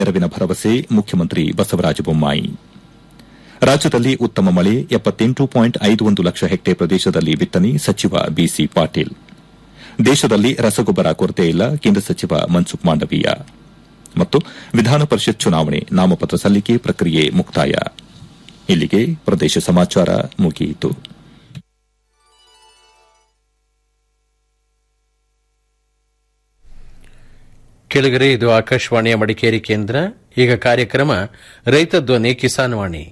ನೆರವಿನ ಭರವಸೆ ಮುಖ್ಯಮಂತ್ರಿ ಬಸವರಾಜ ಬೊಮ್ಮಾಯಿ ರಾಜ್ಯದಲ್ಲಿ ಉತ್ತಮ ಮಳೆ ಎಪ್ಪತ್ತೆಂಟು ಪಾಯಿಂಟ್ ಐದು ಒಂದು ಲಕ್ಷ ಹೆಕ್ಟೇರ್ ಪ್ರದೇಶದಲ್ಲಿ ಬಿತ್ತನೆ ಸಚಿವ ಬಿಸಿ ಪಾಟೀಲ್ ದೇಶದಲ್ಲಿ ರಸಗೊಬ್ಬರ ಕೊರತೆ ಇಲ್ಲ ಕೇಂದ್ರ ಸಚಿವ ಮನ್ಸುಖ್ ಮಾಂಡವೀಯ ಮತ್ತು ವಿಧಾನ ಪರಿಷತ್ ಚುನಾವಣೆ ನಾಮಪತ್ರ ಸಲ್ಲಿಕೆ ಪ್ರಕ್ರಿಯೆ ಮುಕ್ತಾಯ ಇಲ್ಲಿಗೆ ಪ್ರದೇಶ ಸಮಾಚಾರ ಮುಗಿಯಿತು ಕೆಳಗರೆ ಇದು ಆಕಾಶವಾಣಿಯ ಮಡಿಕೇರಿ ಕೇಂದ್ರ ಈಗ ಕಾರ್ಯಕ್ರಮ ರೈತ ಧ್ವನಿ ಕಿಸಾನ್ ವಾಣಿ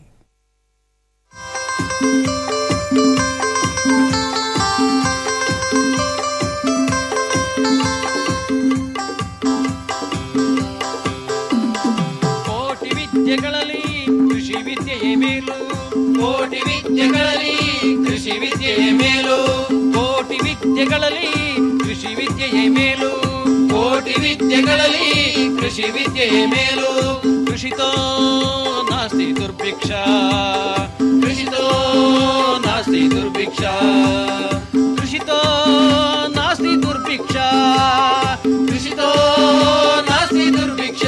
ಕೋಟಿ ವಿದ್ಯೆಗಳಲ್ಲಿ ಕೃಷಿ ವಿದ್ಯೆಯೇ ಮೇಲು ಕೋಟಿ ವಿದ್ಯೆಗಳಲ್ಲಿ ಕೃಷಿ ವಿದ್ಯೆಯೇ ಮೇಲು ಕೋಟಿ ವಿದ್ಯೆಗಳಲ್ಲಿ ಕೃಷಿ ವಿದ್ಯೆಯೇ ಮೇಲು ಕೋಟಿ ವಿದ್ಯೆಗಳಲ್ಲಿ ಕೃಷಿ ವಿದ್ಯೆಯೇ ಮೇಲು ಕೃಷಿತೋ ನಾಸ್ತಿ ದುರ್ಭಿಕ್ಷ ಕೃಷಿತೋ ನಾಸ್ತಿ ದುರ್ಭಿಕ್ಷ ಕೃಷಿತೋ ನಾಸ್ತಿ ದುರ್ಭಿಕ್ಷ ಕೃಷಿತೋ ನಾಸ್ತಿ ದುರ್ಭಿಕ್ಷ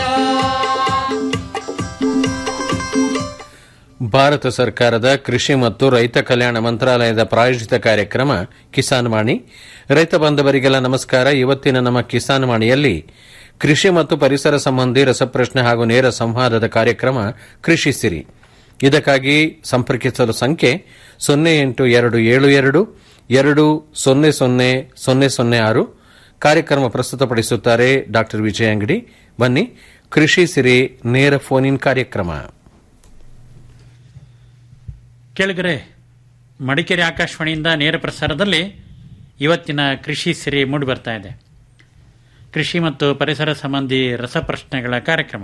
ಭಾರತ ಸರ್ಕಾರದ ಕೃಷಿ ಮತ್ತು ರೈತ ಕಲ್ಯಾಣ ಮಂತ್ರಾಲಯದ ಪ್ರಾಯೋಜಿತ ಕಾರ್ಯಕ್ರಮ ಕಿಸಾನ್ ವಾಣಿ ರೈತ ಬಾಂಧವರಿಗೆಲ್ಲ ನಮಸ್ಕಾರ ಇವತ್ತಿನ ನಮ್ಮ ಕಿಸಾನ್ ವಾಣಿಯಲ್ಲಿ ಕೃಷಿ ಮತ್ತು ಪರಿಸರ ಸಂಬಂಧಿ ರಸಪ್ರಶ್ನೆ ಹಾಗೂ ನೇರ ಸಂವಾದದ ಕಾರ್ಯಕ್ರಮ ಕೃಷಿ ಸಿರಿ ಇದಕ್ಕಾಗಿ ಸಂಪರ್ಕಿಸಲು ಸಂಖ್ಯೆ ಸೊನ್ನೆ ಎಂಟು ಎರಡು ಏಳು ಎರಡು ಎರಡು ಸೊನ್ನೆ ಸೊನ್ನೆ ಸೊನ್ನೆ ಸೊನ್ನೆ ಆರು ಕಾರ್ಯಕ್ರಮ ಪ್ರಸ್ತುತಪಡಿಸುತ್ತಾರೆ ಡಾ ವಿಜಯ ಅಂಗಡಿ ಬನ್ನಿ ಕೃಷಿ ಸಿರಿ ನೇರ ಫೋನ್ ಇನ್ ಕಾರ್ಯಕ್ರಮ ಕೆಳಗರೆ ಮಡಿಕೇರಿ ಆಕಾಶವಾಣಿಯಿಂದ ನೇರ ಪ್ರಸಾರದಲ್ಲಿ ಇವತ್ತಿನ ಕೃಷಿ ಸಿರಿ ಮೂಡಿ ಬರ್ತಾ ಇದೆ ಕೃಷಿ ಮತ್ತು ಪರಿಸರ ಸಂಬಂಧಿ ರಸಪ್ರಶ್ನೆಗಳ ಕಾರ್ಯಕ್ರಮ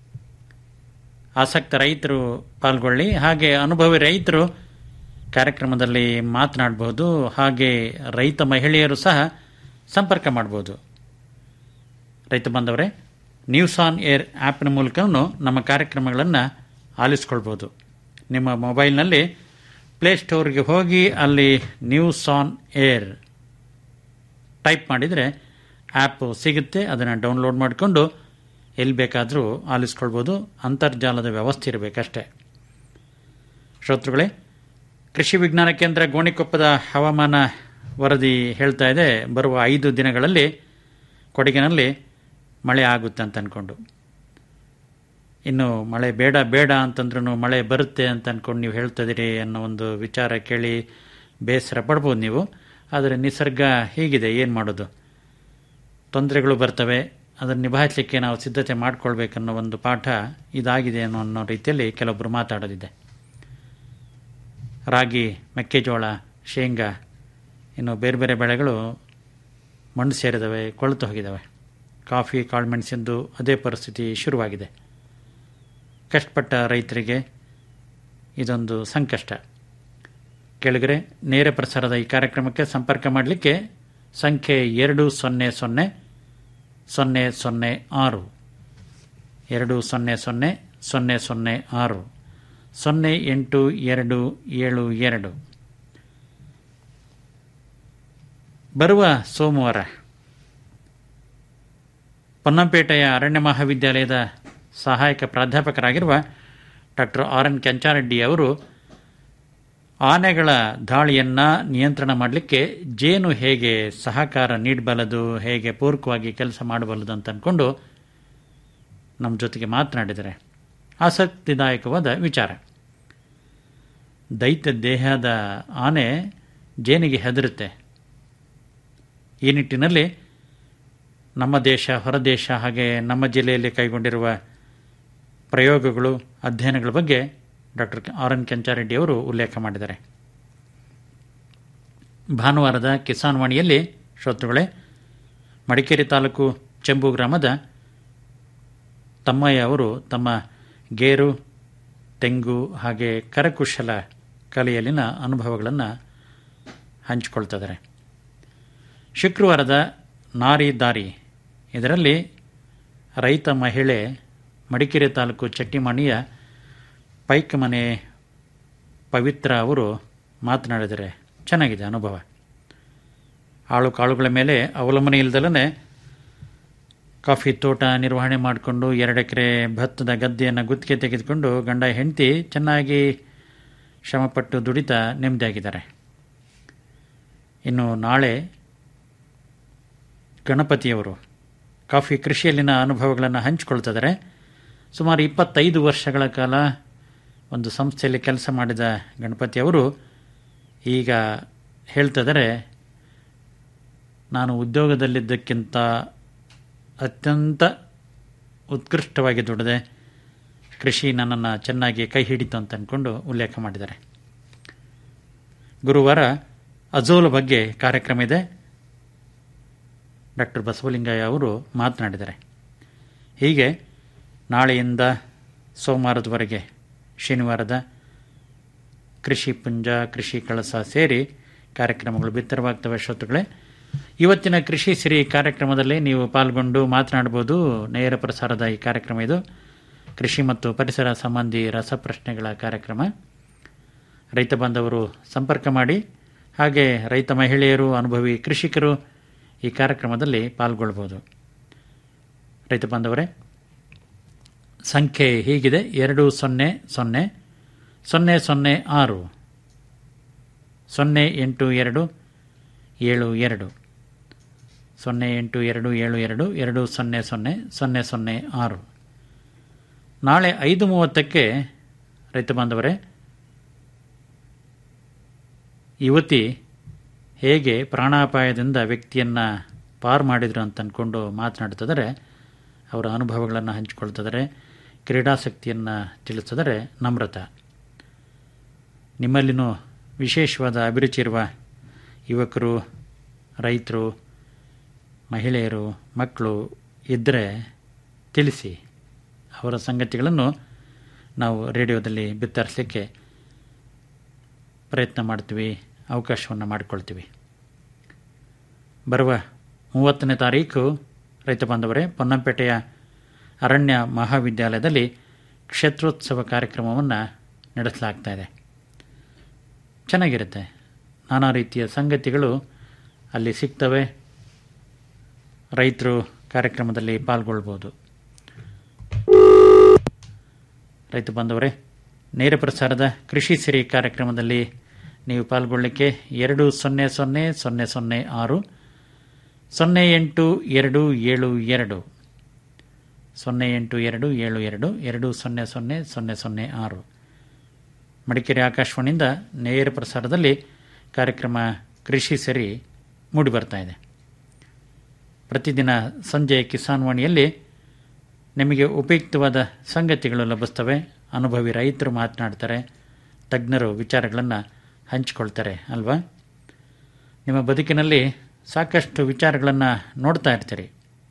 ಆಸಕ್ತ ರೈತರು ಪಾಲ್ಗೊಳ್ಳಿ ಹಾಗೆ ಅನುಭವಿ ರೈತರು ಕಾರ್ಯಕ್ರಮದಲ್ಲಿ ಮಾತನಾಡಬಹುದು ಹಾಗೆ ರೈತ ಮಹಿಳೆಯರು ಸಹ ಸಂಪರ್ಕ ಮಾಡಬಹುದು ರೈತ ಬಾಂಧವರೇ ನ್ಯೂಸ್ ಆನ್ ಏರ್ ಆ್ಯಪ್ನ ಮೂಲಕವೂ ನಮ್ಮ ಕಾರ್ಯಕ್ರಮಗಳನ್ನು ಆಲಿಸ್ಕೊಳ್ಬೋದು ನಿಮ್ಮ ಮೊಬೈಲ್ನಲ್ಲಿ ಪ್ಲೇಸ್ಟೋರ್ಗೆ ಹೋಗಿ ಅಲ್ಲಿ ನ್ಯೂಸ್ ಆನ್ ಏರ್ ಟೈಪ್ ಮಾಡಿದರೆ ಆ್ಯಪ್ ಸಿಗುತ್ತೆ ಅದನ್ನು ಡೌನ್ಲೋಡ್ ಮಾಡಿಕೊಂಡು ಎಲ್ಲಿ ಬೇಕಾದರೂ ಆಲಿಸ್ಕೊಳ್ಬೋದು ಅಂತರ್ಜಾಲದ ವ್ಯವಸ್ಥೆ ಇರಬೇಕಷ್ಟೇ ಶ್ರೋತೃಗಳೇ ಕೃಷಿ ವಿಜ್ಞಾನ ಕೇಂದ್ರ ಗೋಣಿಕೊಪ್ಪದ ಹವಾಮಾನ ವರದಿ ಹೇಳ್ತಾ ಇದೆ ಬರುವ ಐದು ದಿನಗಳಲ್ಲಿ ಕೊಡಗಿನಲ್ಲಿ ಮಳೆ ಆಗುತ್ತೆ ಅಂತ ಅಂದ್ಕೊಂಡು ಇನ್ನು ಮಳೆ ಬೇಡ ಬೇಡ ಅಂತಂದ್ರೂ ಮಳೆ ಬರುತ್ತೆ ಅಂತ ಅಂದ್ಕೊಂಡು ನೀವು ಹೇಳ್ತಿದ್ದೀರಿ ಅನ್ನೋ ಒಂದು ವಿಚಾರ ಕೇಳಿ ಬೇಸರ ಪಡ್ಬೋದು ನೀವು ಆದರೆ ನಿಸರ್ಗ ಹೀಗಿದೆ ಏನು ಮಾಡೋದು ತೊಂದರೆಗಳು ಬರ್ತವೆ ಅದನ್ನು ನಿಭಾಯಿಸಲಿಕ್ಕೆ ನಾವು ಸಿದ್ಧತೆ ಮಾಡಿಕೊಳ್ಬೇಕನ್ನೋ ಒಂದು ಪಾಠ ಇದಾಗಿದೆ ಅನ್ನೋ ಅನ್ನೋ ರೀತಿಯಲ್ಲಿ ಕೆಲವೊಬ್ಬರು ಮಾತಾಡೋದಿದೆ ರಾಗಿ ಮೆಕ್ಕೆಜೋಳ ಶೇಂಗಾ ಇನ್ನು ಬೇರೆ ಬೇರೆ ಬೆಳೆಗಳು ಮಣ್ಣು ಸೇರಿದವೆ ಕೊಳೆತು ಹೋಗಿದ್ದಾವೆ ಕಾಫಿ ಕಾಳುಮೆಣಸಿಂದು ಅದೇ ಪರಿಸ್ಥಿತಿ ಶುರುವಾಗಿದೆ ಕಷ್ಟಪಟ್ಟ ರೈತರಿಗೆ ಇದೊಂದು ಸಂಕಷ್ಟ ಕೆಳಗರೆ ನೇರ ಪ್ರಸಾರದ ಈ ಕಾರ್ಯಕ್ರಮಕ್ಕೆ ಸಂಪರ್ಕ ಮಾಡಲಿಕ್ಕೆ ಸಂಖ್ಯೆ ಎರಡು ಸೊನ್ನೆ ಸೊನ್ನೆ ಸೊನ್ನೆ ಸೊನ್ನೆ ಆರು ಎರಡು ಸೊನ್ನೆ ಸೊನ್ನೆ ಸೊನ್ನೆ ಸೊನ್ನೆ ಆರು ಸೊನ್ನೆ ಎಂಟು ಎರಡು ಏಳು ಎರಡು ಬರುವ ಸೋಮವಾರ ಪೊನ್ನಂಪೇಟೆಯ ಅರಣ್ಯ ಮಹಾವಿದ್ಯಾಲಯದ ಸಹಾಯಕ ಪ್ರಾಧ್ಯಾಪಕರಾಗಿರುವ ಡಾಕ್ಟರ್ ಆರ್ ಎನ್ ಕೆಂಚಾರೆಡ್ಡಿ ಅವರು ಆನೆಗಳ ದಾಳಿಯನ್ನು ನಿಯಂತ್ರಣ ಮಾಡಲಿಕ್ಕೆ ಜೇನು ಹೇಗೆ ಸಹಕಾರ ನೀಡಬಲ್ಲದು ಹೇಗೆ ಪೂರಕವಾಗಿ ಕೆಲಸ ಮಾಡಬಲ್ಲದು ಅಂತ ಅಂದ್ಕೊಂಡು ನಮ್ಮ ಜೊತೆಗೆ ಮಾತನಾಡಿದರೆ ಆಸಕ್ತಿದಾಯಕವಾದ ವಿಚಾರ ದೈತ್ಯ ದೇಹದ ಆನೆ ಜೇನಿಗೆ ಹೆದರುತ್ತೆ ಈ ನಿಟ್ಟಿನಲ್ಲಿ ನಮ್ಮ ದೇಶ ಹೊರದೇಶ ಹಾಗೆ ನಮ್ಮ ಜಿಲ್ಲೆಯಲ್ಲಿ ಕೈಗೊಂಡಿರುವ ಪ್ರಯೋಗಗಳು ಅಧ್ಯಯನಗಳ ಬಗ್ಗೆ ಡಾಕ್ಟರ್ ಆರ್ ಎನ್ ಕೆಂಚಾರೆಡ್ಡಿ ಅವರು ಉಲ್ಲೇಖ ಮಾಡಿದ್ದಾರೆ ಭಾನುವಾರದ ಕಿಸಾನ್ ವಾಣಿಯಲ್ಲಿ ಶ್ರೋತೃಗಳೇ ಮಡಿಕೇರಿ ತಾಲೂಕು ಚೆಂಬು ಗ್ರಾಮದ ತಮ್ಮಯ್ಯ ಅವರು ತಮ್ಮ ಗೇರು ತೆಂಗು ಹಾಗೆ ಕರಕುಶಲ ಕಲೆಯಲ್ಲಿನ ಅನುಭವಗಳನ್ನು ಹಂಚಿಕೊಳ್ತಿದ್ದಾರೆ ಶುಕ್ರವಾರದ ನಾರಿ ದಾರಿ ಇದರಲ್ಲಿ ರೈತ ಮಹಿಳೆ ಮಡಿಕೇರಿ ತಾಲೂಕು ಚಟ್ಟಿಮಣಿಯ ಪೈಕಮನೆ ಪವಿತ್ರ ಅವರು ಮಾತನಾಡಿದರೆ ಚೆನ್ನಾಗಿದೆ ಅನುಭವ ಆಳು ಕಾಳುಗಳ ಮೇಲೆ ಅವಲಂಬನೆ ಇಲ್ಲದಲ್ಲೇ ಕಾಫಿ ತೋಟ ನಿರ್ವಹಣೆ ಮಾಡಿಕೊಂಡು ಎರಡು ಎಕರೆ ಭತ್ತದ ಗದ್ದೆಯನ್ನು ಗುತ್ತಿಗೆ ತೆಗೆದುಕೊಂಡು ಗಂಡ ಹೆಂಡತಿ ಚೆನ್ನಾಗಿ ಶ್ರಮಪಟ್ಟು ದುಡಿತಾ ನೆಮ್ಮದಿಯಾಗಿದ್ದಾರೆ ಇನ್ನು ನಾಳೆ ಗಣಪತಿಯವರು ಕಾಫಿ ಕೃಷಿಯಲ್ಲಿನ ಅನುಭವಗಳನ್ನು ಹಂಚಿಕೊಳ್ತಿದ್ದಾರೆ ಸುಮಾರು ಇಪ್ಪತ್ತೈದು ವರ್ಷಗಳ ಕಾಲ ಒಂದು ಸಂಸ್ಥೆಯಲ್ಲಿ ಕೆಲಸ ಮಾಡಿದ ಗಣಪತಿಯವರು ಈಗ ಹೇಳ್ತಿದ್ದಾರೆ ನಾನು ಉದ್ಯೋಗದಲ್ಲಿದ್ದಕ್ಕಿಂತ ಅತ್ಯಂತ ಉತ್ಕೃಷ್ಟವಾಗಿ ದುಡಿದೆ ಕೃಷಿ ನನ್ನನ್ನು ಚೆನ್ನಾಗಿ ಕೈ ಹಿಡಿತು ಅಂತ ಅಂದ್ಕೊಂಡು ಉಲ್ಲೇಖ ಮಾಡಿದ್ದಾರೆ ಗುರುವಾರ ಅಜೋಲ ಬಗ್ಗೆ ಕಾರ್ಯಕ್ರಮ ಇದೆ ಡಾಕ್ಟರ್ ಬಸವಲಿಂಗಯ್ಯ ಅವರು ಮಾತನಾಡಿದ್ದಾರೆ ಹೀಗೆ ನಾಳೆಯಿಂದ ಸೋಮವಾರದವರೆಗೆ ಶನಿವಾರದ ಕೃಷಿ ಪುಂಜ ಕೃಷಿ ಕಳಸ ಸೇರಿ ಕಾರ್ಯಕ್ರಮಗಳು ಬಿತ್ತರವಾಗ್ತವೆ ಶ್ರೋತೃಗಳೇ ಇವತ್ತಿನ ಕೃಷಿ ಸಿರಿ ಕಾರ್ಯಕ್ರಮದಲ್ಲಿ ನೀವು ಪಾಲ್ಗೊಂಡು ಮಾತನಾಡಬಹುದು ನೇರ ಪ್ರಸಾರದ ಈ ಕಾರ್ಯಕ್ರಮ ಇದು ಕೃಷಿ ಮತ್ತು ಪರಿಸರ ಸಂಬಂಧಿ ರಸಪ್ರಶ್ನೆಗಳ ಕಾರ್ಯಕ್ರಮ ರೈತ ಬಾಂಧವರು ಸಂಪರ್ಕ ಮಾಡಿ ಹಾಗೆ ರೈತ ಮಹಿಳೆಯರು ಅನುಭವಿ ಕೃಷಿಕರು ಈ ಕಾರ್ಯಕ್ರಮದಲ್ಲಿ ಪಾಲ್ಗೊಳ್ಬೋದು ರೈತ ಬಾಂಧವರೇ ಸಂಖ್ಯೆ ಹೀಗಿದೆ ಎರಡು ಸೊನ್ನೆ ಸೊನ್ನೆ ಸೊನ್ನೆ ಸೊನ್ನೆ ಆರು ಸೊನ್ನೆ ಎಂಟು ಎರಡು ಏಳು ಎರಡು ಸೊನ್ನೆ ಎಂಟು ಎರಡು ಏಳು ಎರಡು ಎರಡು ಸೊನ್ನೆ ಸೊನ್ನೆ ಸೊನ್ನೆ ಸೊನ್ನೆ ಆರು ನಾಳೆ ಐದು ಮೂವತ್ತಕ್ಕೆ ರೈತ ಬಾಂಧವರೇ ಯುವತಿ ಹೇಗೆ ಪ್ರಾಣಾಪಾಯದಿಂದ ವ್ಯಕ್ತಿಯನ್ನು ಪಾರು ಮಾಡಿದ್ರು ಅಂತ ಅಂದ್ಕೊಂಡು ಮಾತನಾಡ್ತಿದ್ದಾರೆ ಅವರ ಅನುಭವಗಳನ್ನು ಹಂಚಿಕೊಳ್ತಿದ್ದಾರೆ ಕ್ರೀಡಾಸಕ್ತಿಯನ್ನು ತಿಳಿಸಿದರೆ ನಮ್ರತ ನಿಮ್ಮಲ್ಲಿನೂ ವಿಶೇಷವಾದ ಅಭಿರುಚಿ ಇರುವ ಯುವಕರು ರೈತರು ಮಹಿಳೆಯರು ಮಕ್ಕಳು ಇದ್ದರೆ ತಿಳಿಸಿ ಅವರ ಸಂಗತಿಗಳನ್ನು ನಾವು ರೇಡಿಯೋದಲ್ಲಿ ಬಿತ್ತರಿಸಲಿಕ್ಕೆ ಪ್ರಯತ್ನ ಮಾಡ್ತೀವಿ ಅವಕಾಶವನ್ನು ಮಾಡಿಕೊಳ್ತೀವಿ ಬರುವ ಮೂವತ್ತನೇ ತಾರೀಕು ರೈತ ಬಾಂಧವರೇ ಪೊನ್ನಂಪೇಟೆಯ ಅರಣ್ಯ ಮಹಾವಿದ್ಯಾಲಯದಲ್ಲಿ ಕ್ಷೇತ್ರೋತ್ಸವ ಕಾರ್ಯಕ್ರಮವನ್ನು ನಡೆಸಲಾಗ್ತಾ ಇದೆ ಚೆನ್ನಾಗಿರುತ್ತೆ ನಾನಾ ರೀತಿಯ ಸಂಗತಿಗಳು ಅಲ್ಲಿ ಸಿಗ್ತವೆ ರೈತರು ಕಾರ್ಯಕ್ರಮದಲ್ಲಿ ಪಾಲ್ಗೊಳ್ಬೋದು ರೈತ ಬಾಂಧವರೇ ನೇರ ಪ್ರಸಾರದ ಕೃಷಿ ಸಿರಿ ಕಾರ್ಯಕ್ರಮದಲ್ಲಿ ನೀವು ಪಾಲ್ಗೊಳ್ಳಲಿಕ್ಕೆ ಎರಡು ಸೊನ್ನೆ ಸೊನ್ನೆ ಸೊನ್ನೆ ಸೊನ್ನೆ ಆರು ಸೊನ್ನೆ ಎಂಟು ಎರಡು ಏಳು ಎರಡು ಸೊನ್ನೆ ಎಂಟು ಎರಡು ಏಳು ಎರಡು ಎರಡು ಸೊನ್ನೆ ಸೊನ್ನೆ ಸೊನ್ನೆ ಸೊನ್ನೆ ಆರು ಮಡಿಕೇರಿ ಆಕಾಶವಾಣಿಯಿಂದ ನೇರ ಪ್ರಸಾರದಲ್ಲಿ ಕಾರ್ಯಕ್ರಮ ಕೃಷಿ ಸರಿ ಮೂಡಿಬರ್ತಾ ಇದೆ ಪ್ರತಿದಿನ ಸಂಜೆ ಕಿಸಾನ್ ವಾಣಿಯಲ್ಲಿ ನಿಮಗೆ ಉಪಯುಕ್ತವಾದ ಸಂಗತಿಗಳು ಲಭಿಸ್ತವೆ ಅನುಭವಿ ರೈತರು ಮಾತನಾಡ್ತಾರೆ ತಜ್ಞರು ವಿಚಾರಗಳನ್ನು ಹಂಚಿಕೊಳ್ತಾರೆ ಅಲ್ವಾ ನಿಮ್ಮ ಬದುಕಿನಲ್ಲಿ ಸಾಕಷ್ಟು ವಿಚಾರಗಳನ್ನು ನೋಡ್ತಾ ಇರ್ತೀರಿ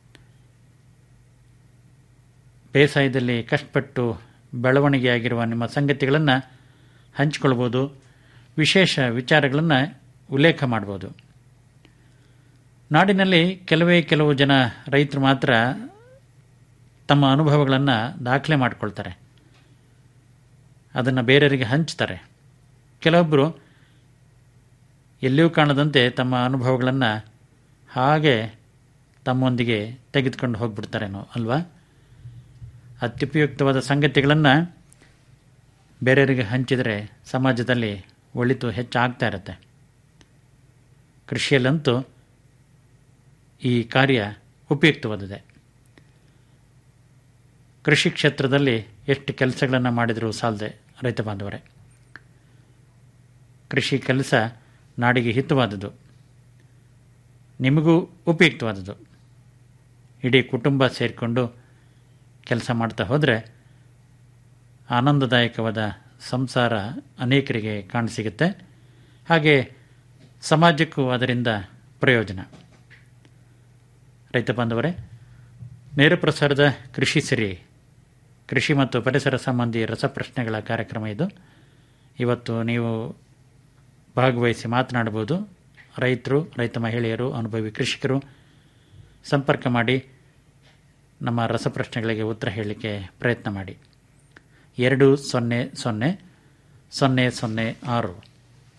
ಬೇಸಾಯದಲ್ಲಿ ಕಷ್ಟಪಟ್ಟು ಬೆಳವಣಿಗೆಯಾಗಿರುವ ನಿಮ್ಮ ಸಂಗತಿಗಳನ್ನು ಹಂಚಿಕೊಳ್ಬೋದು ವಿಶೇಷ ವಿಚಾರಗಳನ್ನು ಉಲ್ಲೇಖ ಮಾಡ್ಬೋದು ನಾಡಿನಲ್ಲಿ ಕೆಲವೇ ಕೆಲವು ಜನ ರೈತರು ಮಾತ್ರ ತಮ್ಮ ಅನುಭವಗಳನ್ನು ದಾಖಲೆ ಮಾಡಿಕೊಳ್ತಾರೆ ಅದನ್ನು ಬೇರೆಯವರಿಗೆ ಹಂಚ್ತಾರೆ ಕೆಲವೊಬ್ಬರು ಎಲ್ಲಿಯೂ ಕಾಣದಂತೆ ತಮ್ಮ ಅನುಭವಗಳನ್ನು ಹಾಗೆ ತಮ್ಮೊಂದಿಗೆ ತೆಗೆದುಕೊಂಡು ಹೋಗ್ಬಿಡ್ತಾರೇನೋ ಅಲ್ವಾ ಅತ್ಯುಪಯುಕ್ತವಾದ ಸಂಗತಿಗಳನ್ನು ಬೇರೆಯವರಿಗೆ ಹಂಚಿದರೆ ಸಮಾಜದಲ್ಲಿ ಒಳಿತು ಹೆಚ್ಚಾಗ್ತಾ ಇರುತ್ತೆ ಕೃಷಿಯಲ್ಲಂತೂ ಈ ಕಾರ್ಯ ಉಪಯುಕ್ತವಾದಿದೆ ಕೃಷಿ ಕ್ಷೇತ್ರದಲ್ಲಿ ಎಷ್ಟು ಕೆಲಸಗಳನ್ನು ಮಾಡಿದರೂ ಸಾಲದೆ ರೈತ ಬಾಂಧವರೇ ಕೃಷಿ ಕೆಲಸ ನಾಡಿಗೆ ಹಿತವಾದುದು ನಿಮಗೂ ಉಪಯುಕ್ತವಾದುದು ಇಡೀ ಕುಟುಂಬ ಸೇರಿಕೊಂಡು ಕೆಲಸ ಮಾಡ್ತಾ ಹೋದರೆ ಆನಂದದಾಯಕವಾದ ಸಂಸಾರ ಅನೇಕರಿಗೆ ಕಾಣಸಿಗುತ್ತೆ ಹಾಗೆ ಸಮಾಜಕ್ಕೂ ಅದರಿಂದ ಪ್ರಯೋಜನ ರೈತ ಬಾಂಧವರೇ ನೇರ ಪ್ರಸಾರದ ಕೃಷಿ ಸಿರಿ ಕೃಷಿ ಮತ್ತು ಪರಿಸರ ಸಂಬಂಧಿ ರಸಪ್ರಶ್ನೆಗಳ ಕಾರ್ಯಕ್ರಮ ಇದು ಇವತ್ತು ನೀವು ಭಾಗವಹಿಸಿ ಮಾತನಾಡಬಹುದು ರೈತರು ರೈತ ಮಹಿಳೆಯರು ಅನುಭವಿ ಕೃಷಿಕರು ಸಂಪರ್ಕ ಮಾಡಿ ನಮ್ಮ ರಸಪ್ರಶ್ನೆಗಳಿಗೆ ಉತ್ತರ ಹೇಳಲಿಕ್ಕೆ ಪ್ರಯತ್ನ ಮಾಡಿ ಎರಡು ಸೊನ್ನೆ ಸೊನ್ನೆ ಸೊನ್ನೆ ಸೊನ್ನೆ ಆರು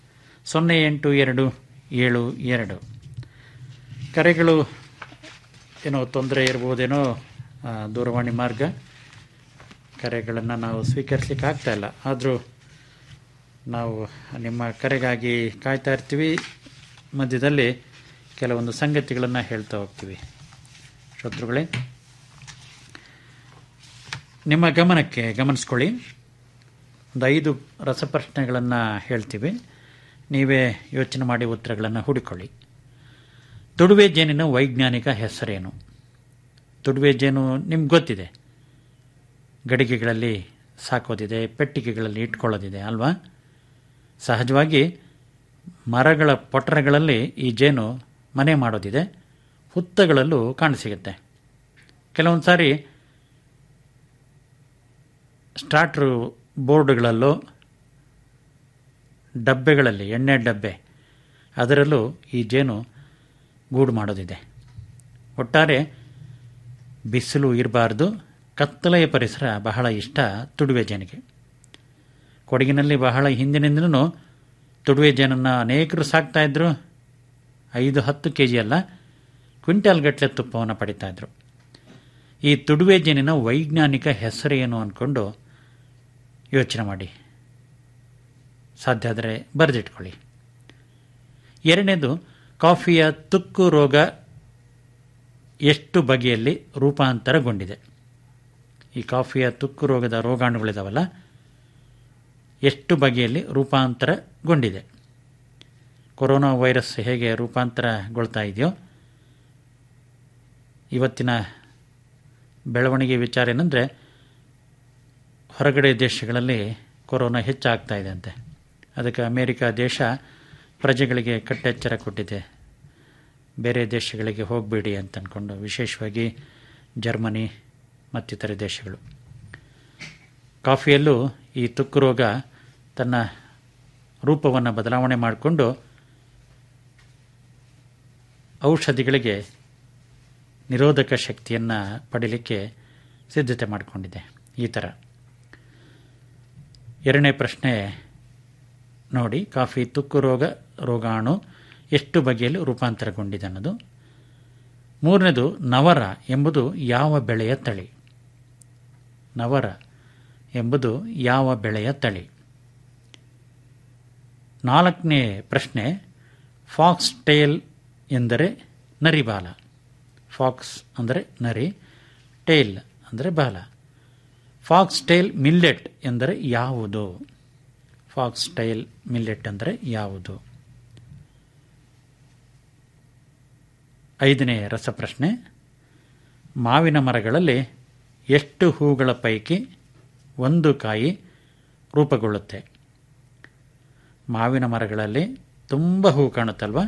ಸೊನ್ನೆ ಎಂಟು ಎರಡು ಏಳು ಎರಡು ಕರೆಗಳು ಏನೋ ತೊಂದರೆ ಇರ್ಬೋದೇನೋ ಆ, ದೂರವಾಣಿ ಮಾರ್ಗ ಕರೆಗಳನ್ನು ನಾವು ಸ್ವೀಕರಿಸಲಿಕ್ಕೆ ಆಗ್ತಾ ಇಲ್ಲ ಆದರೂ ನಾವು ನಿಮ್ಮ ಕರೆಗಾಗಿ ಕಾಯ್ತಾ ಇರ್ತೀವಿ ಮಧ್ಯದಲ್ಲಿ ಕೆಲವೊಂದು ಸಂಗತಿಗಳನ್ನು ಹೇಳ್ತಾ ಹೋಗ್ತೀವಿ ಶತ್ರುಗಳೇ ನಿಮ್ಮ ಗಮನಕ್ಕೆ ಗಮನಿಸ್ಕೊಳ್ಳಿ ಒಂದು ಐದು ರಸಪ್ರಶ್ನೆಗಳನ್ನು ಹೇಳ್ತೀವಿ ನೀವೇ ಯೋಚನೆ ಮಾಡಿ ಉತ್ತರಗಳನ್ನು ಹುಡುಕೊಳ್ಳಿ ತುಡುವೆ ಜೇನಿನ ವೈಜ್ಞಾನಿಕ ಹೆಸರೇನು ತುಡುವೆ ಜೇನು ನಿಮ್ಗೆ ಗೊತ್ತಿದೆ ಗಡಿಗೆಗಳಲ್ಲಿ ಸಾಕೋದಿದೆ ಪೆಟ್ಟಿಗೆಗಳಲ್ಲಿ ಇಟ್ಕೊಳ್ಳೋದಿದೆ ಅಲ್ವಾ ಸಹಜವಾಗಿ ಮರಗಳ ಪೊಟರೆಗಳಲ್ಲಿ ಈ ಜೇನು ಮನೆ ಮಾಡೋದಿದೆ ಹುತ್ತಗಳಲ್ಲೂ ಕಾಣಸಿಗುತ್ತೆ ಕೆಲವೊಂದು ಸಾರಿ ಸ್ಟಾರ್ಟ್ರು ಬೋರ್ಡ್ಗಳಲ್ಲೋ ಡಬ್ಬೆಗಳಲ್ಲಿ ಎಣ್ಣೆ ಡಬ್ಬೆ ಅದರಲ್ಲೂ ಈ ಜೇನು ಗೂಡು ಮಾಡೋದಿದೆ ಒಟ್ಟಾರೆ ಬಿಸಿಲು ಇರಬಾರ್ದು ಕತ್ತಲೆಯ ಪರಿಸರ ಬಹಳ ಇಷ್ಟ ತುಡುವೆ ಜೇನಿಗೆ ಕೊಡಗಿನಲ್ಲಿ ಬಹಳ ಹಿಂದಿನಿಂದಲೂ ತುಡುವೆ ಜೇನನ್ನು ಅನೇಕರು ಸಾಕ್ತಾ ಇದ್ರು ಐದು ಹತ್ತು ಕೆ ಜಿ ಅಲ್ಲ ಕ್ವಿಂಟಾಲ್ ಗಟ್ಟಲೆ ತುಪ್ಪವನ್ನು ಪಡಿತಾ ಇದ್ರು ಈ ತುಡುವೆ ಜೇನಿನ ವೈಜ್ಞಾನಿಕ ಹೆಸರೇನು ಅಂದ್ಕೊಂಡು ಯೋಚನೆ ಮಾಡಿ ಸಾಧ್ಯ ಆದರೆ ಬರೆದಿಟ್ಕೊಳ್ಳಿ ಎರಡನೇದು ಕಾಫಿಯ ತುಕ್ಕು ರೋಗ ಎಷ್ಟು ಬಗೆಯಲ್ಲಿ ರೂಪಾಂತರಗೊಂಡಿದೆ ಈ ಕಾಫಿಯ ತುಕ್ಕು ರೋಗದ ರೋಗಾಣುಗಳಿದಾವಲ್ಲ ಎಷ್ಟು ಬಗೆಯಲ್ಲಿ ರೂಪಾಂತರಗೊಂಡಿದೆ ಕೊರೋನಾ ವೈರಸ್ ಹೇಗೆ ರೂಪಾಂತರಗೊಳ್ತಾ ಇದೆಯೋ ಇವತ್ತಿನ ಬೆಳವಣಿಗೆ ವಿಚಾರ ಏನಂದರೆ ಹೊರಗಡೆ ದೇಶಗಳಲ್ಲಿ ಕೊರೋನಾ ಹೆಚ್ಚಾಗ್ತಾ ಇದೆ ಅಂತೆ ಅದಕ್ಕೆ ಅಮೇರಿಕ ದೇಶ ಪ್ರಜೆಗಳಿಗೆ ಕಟ್ಟೆಚ್ಚರ ಕೊಟ್ಟಿದೆ ಬೇರೆ ದೇಶಗಳಿಗೆ ಹೋಗಬೇಡಿ ಅಂತ ಅಂದ್ಕೊಂಡು ವಿಶೇಷವಾಗಿ ಜರ್ಮನಿ ಮತ್ತಿತರ ದೇಶಗಳು ಕಾಫಿಯಲ್ಲೂ ಈ ತುಕ್ಕು ರೋಗ ತನ್ನ ರೂಪವನ್ನು ಬದಲಾವಣೆ ಮಾಡಿಕೊಂಡು ಔಷಧಿಗಳಿಗೆ ನಿರೋಧಕ ಶಕ್ತಿಯನ್ನು ಪಡೀಲಿಕ್ಕೆ ಸಿದ್ಧತೆ ಮಾಡಿಕೊಂಡಿದೆ ಈ ಥರ ಎರಡನೇ ಪ್ರಶ್ನೆ ನೋಡಿ ಕಾಫಿ ತುಕ್ಕು ರೋಗ ರೋಗಾಣು ಎಷ್ಟು ಬಗೆಯಲ್ಲಿ ರೂಪಾಂತರಗೊಂಡಿದೆ ಅನ್ನೋದು ಮೂರನೇದು ನವರ ಎಂಬುದು ಯಾವ ಬೆಳೆಯ ತಳಿ ನವರ ಎಂಬುದು ಯಾವ ಬೆಳೆಯ ತಳಿ ನಾಲ್ಕನೇ ಪ್ರಶ್ನೆ ಫಾಕ್ಸ್ ಟೇಲ್ ಎಂದರೆ ನರಿಬಾಲ ಫಾಕ್ಸ್ ಅಂದರೆ ನರಿ ಟೇಲ್ ಅಂದರೆ ಬಾಲ ಫಾಕ್ಸ್ ಟೇಲ್ ಮಿಲ್ಲೆಟ್ ಎಂದರೆ ಯಾವುದು ಫಾಕ್ಸ್ ಟೈಲ್ ಮಿಲ್ಲೆಟ್ ಅಂದರೆ ಯಾವುದು ಐದನೇ ರಸಪ್ರಶ್ನೆ ಮಾವಿನ ಮರಗಳಲ್ಲಿ ಎಷ್ಟು ಹೂಗಳ ಪೈಕಿ ಒಂದು ಕಾಯಿ ರೂಪುಗೊಳ್ಳುತ್ತೆ ಮಾವಿನ ಮರಗಳಲ್ಲಿ ತುಂಬ ಹೂ ಕಾಣುತ್ತಲ್ವ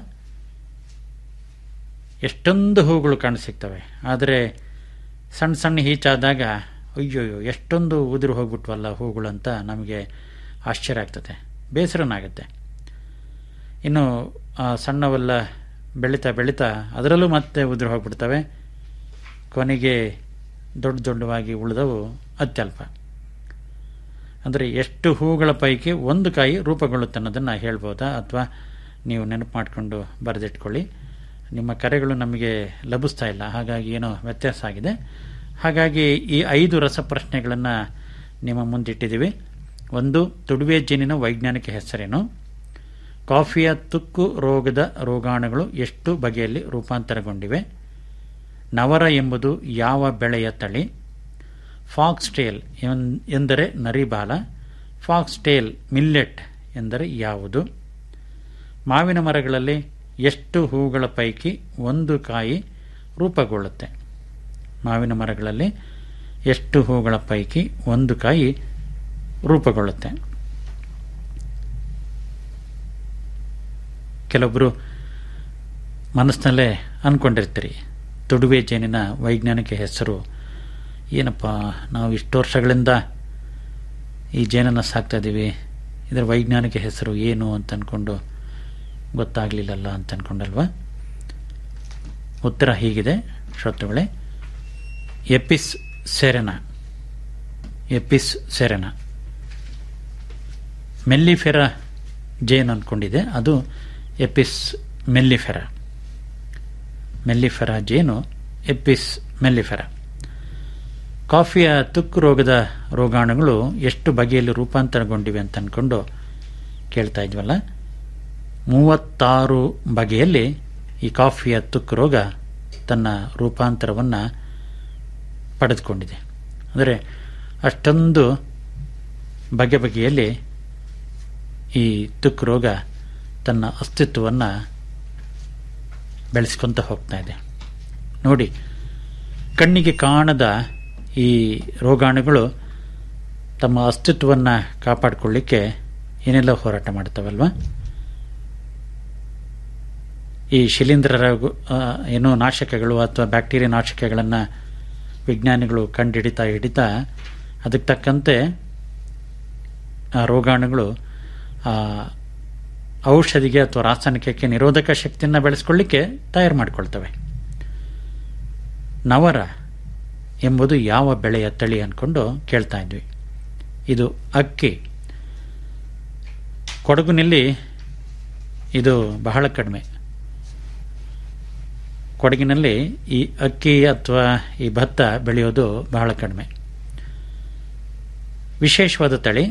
ಎಷ್ಟೊಂದು ಹೂಗಳು ಕಾಣಸಿಗ್ತವೆ ಆದರೆ ಸಣ್ಣ ಸಣ್ಣ ಹೀಚಾದಾಗ ಅಯ್ಯೋಯ್ಯೋ ಎಷ್ಟೊಂದು ಉದುರು ಹೋಗ್ಬಿಟ್ವಲ್ಲ ಹೂಗಳು ಅಂತ ನಮಗೆ ಆಶ್ಚರ್ಯ ಆಗ್ತದೆ ಬೇಸರನಾಗುತ್ತೆ ಇನ್ನು ಆ ಸಣ್ಣವೆಲ್ಲ ಬೆಳೀತಾ ಬೆಳೀತಾ ಅದರಲ್ಲೂ ಮತ್ತೆ ಉದುರು ಹೋಗ್ಬಿಡ್ತವೆ ಕೊನೆಗೆ ದೊಡ್ಡ ದೊಡ್ಡವಾಗಿ ಉಳಿದವು ಅತ್ಯಲ್ಪ ಅಂದರೆ ಎಷ್ಟು ಹೂಗಳ ಪೈಕಿ ಒಂದು ಕಾಯಿ ರೂಪುಗೊಳ್ಳುತ್ತೆ ಅನ್ನೋದನ್ನು ಹೇಳ್ಬೋದಾ ಅಥವಾ ನೀವು ನೆನಪು ಮಾಡಿಕೊಂಡು ಬರೆದಿಟ್ಕೊಳ್ಳಿ ನಿಮ್ಮ ಕರೆಗಳು ನಮಗೆ ಲಭಿಸ್ತಾ ಇಲ್ಲ ಹಾಗಾಗಿ ಏನೋ ವ್ಯತ್ಯಾಸ ಆಗಿದೆ ಹಾಗಾಗಿ ಈ ಐದು ರಸಪ್ರಶ್ನೆಗಳನ್ನು ನಿಮ್ಮ ಮುಂದಿಟ್ಟಿದ್ದೀವಿ ಒಂದು ತುಡುವೆ ಜೇನಿನ ವೈಜ್ಞಾನಿಕ ಹೆಸರೇನು ಕಾಫಿಯ ತುಕ್ಕು ರೋಗದ ರೋಗಾಣುಗಳು ಎಷ್ಟು ಬಗೆಯಲ್ಲಿ ರೂಪಾಂತರಗೊಂಡಿವೆ ನವರ ಎಂಬುದು ಯಾವ ಬೆಳೆಯ ತಳಿ ಫಾಕ್ಸ್ಟೇಲ್ ಎಂದರೆ ನರಿಬಾಲ ಫಾಕ್ಸ್ಟೇಲ್ ಮಿಲ್ಲೆಟ್ ಎಂದರೆ ಯಾವುದು ಮಾವಿನ ಮರಗಳಲ್ಲಿ ಎಷ್ಟು ಹೂಗಳ ಪೈಕಿ ಒಂದು ಕಾಯಿ ರೂಪುಗೊಳ್ಳುತ್ತೆ ಮಾವಿನ ಮರಗಳಲ್ಲಿ ಎಷ್ಟು ಹೂಗಳ ಪೈಕಿ ಒಂದು ಕಾಯಿ ರೂಪುಗೊಳ್ಳುತ್ತೆ ಕೆಲವೊಬ್ಬರು ಮನಸ್ಸಿನಲ್ಲೇ ಅಂದ್ಕೊಂಡಿರ್ತೀರಿ ತುಡುವೆ ಜೇನಿನ ವೈಜ್ಞಾನಿಕ ಹೆಸರು ಏನಪ್ಪ ನಾವು ಇಷ್ಟು ವರ್ಷಗಳಿಂದ ಈ ಜೇನನ್ನು ಸಾಕ್ತಾ ಇದ್ದೀವಿ ಇದರ ವೈಜ್ಞಾನಿಕ ಹೆಸರು ಏನು ಅಂತ ಅಂದ್ಕೊಂಡು ಗೊತ್ತಾಗಲಿಲ್ಲಲ್ಲ ಅಂತ ಅಂದ್ಕೊಂಡಲ್ವ ಉತ್ತರ ಹೀಗಿದೆ ಶ್ರೋತೃಗಳೇ Apis cerana Apis cerana mellifera ಜೇನ್ ಅಂದ್ಕೊಂಡಿದೆ ಅದು ಎಪಿಸ್ ಮೆಲ್ಲಿಫೆರಾ ಮೆಲ್ಲಿಫೆರಾ ಜೇನು ಎಪಿಸ್ ಮೆಲ್ಲಿಫೆರ ಕಾಫಿಯ ತುಕ್ಕು ರೋಗದ ರೋಗಾಣುಗಳು ಎಷ್ಟು ಬಗೆಯಲ್ಲಿ ರೂಪಾಂತರಗೊಂಡಿವೆ ಅಂತ ಅಂದ್ಕೊಂಡು ಕೇಳ್ತಾ ಇದ್ವಲ್ಲ ಮೂವತ್ತಾರು ಬಗೆಯಲ್ಲಿ ಈ ಕಾಫಿಯ ತುಕ್ಕು ರೋಗ ತನ್ನ ರೂಪಾಂತರವನ್ನು ಪಡೆದುಕೊಂಡಿದೆ ಅಂದರೆ ಅಷ್ಟೊಂದು ಬಗೆ ಬಗೆಯಲ್ಲಿ ಈ ತುಕ್ಕು ರೋಗ ತನ್ನ ಅಸ್ತಿತ್ವವನ್ನು ಬೆಳೆಸ್ಕೊಂತ ಹೋಗ್ತಾ ಇದೆ ನೋಡಿ ಕಣ್ಣಿಗೆ ಕಾಣದ ಈ ರೋಗಾಣುಗಳು ತಮ್ಮ ಅಸ್ತಿತ್ವವನ್ನು ಕಾಪಾಡಿಕೊಳ್ಳಿಕ್ಕೆ ಏನೆಲ್ಲ ಹೋರಾಟ ಮಾಡ್ತವಲ್ವ ಈ ಶಿಲೀಂಧ್ರರ ಏನೋ ನಾಶಕಗಳು ಅಥವಾ ಬ್ಯಾಕ್ಟೀರಿಯಾ ನಾಶಕಗಳನ್ನು ವಿಜ್ಞಾನಿಗಳು ಕಂಡುಹಿಡಿತಾ ಹಿಡಿತಾ ಅದಕ್ಕೆ ತಕ್ಕಂತೆ ಆ ರೋಗಾಣುಗಳು ಆ ಔಷಧಿಗೆ ಅಥವಾ ರಾಸಾಯನಿಕಕ್ಕೆ ನಿರೋಧಕ ಶಕ್ತಿಯನ್ನು ಬೆಳೆಸ್ಕೊಳ್ಳಿಕ್ಕೆ ತಯಾರು ಮಾಡಿಕೊಳ್ತವೆ ನವರ ಎಂಬುದು ಯಾವ ಬೆಳೆಯ ತಳಿ ಅಂದ್ಕೊಂಡು ಕೇಳ್ತಾ ಇದ್ವಿ ಇದು ಅಕ್ಕಿ ಕೊಡಗಿನಲ್ಲಿ ಇದು ಬಹಳ ಕಡಿಮೆ ಕೊಡಗಿನಲ್ಲಿ ಈ ಅಕ್ಕಿ ಅಥವಾ ಈ ಭತ್ತ ಬೆಳೆಯೋದು ಬಹಳ ಕಡಿಮೆ ವಿಶೇಷವಾದ ತಳಿ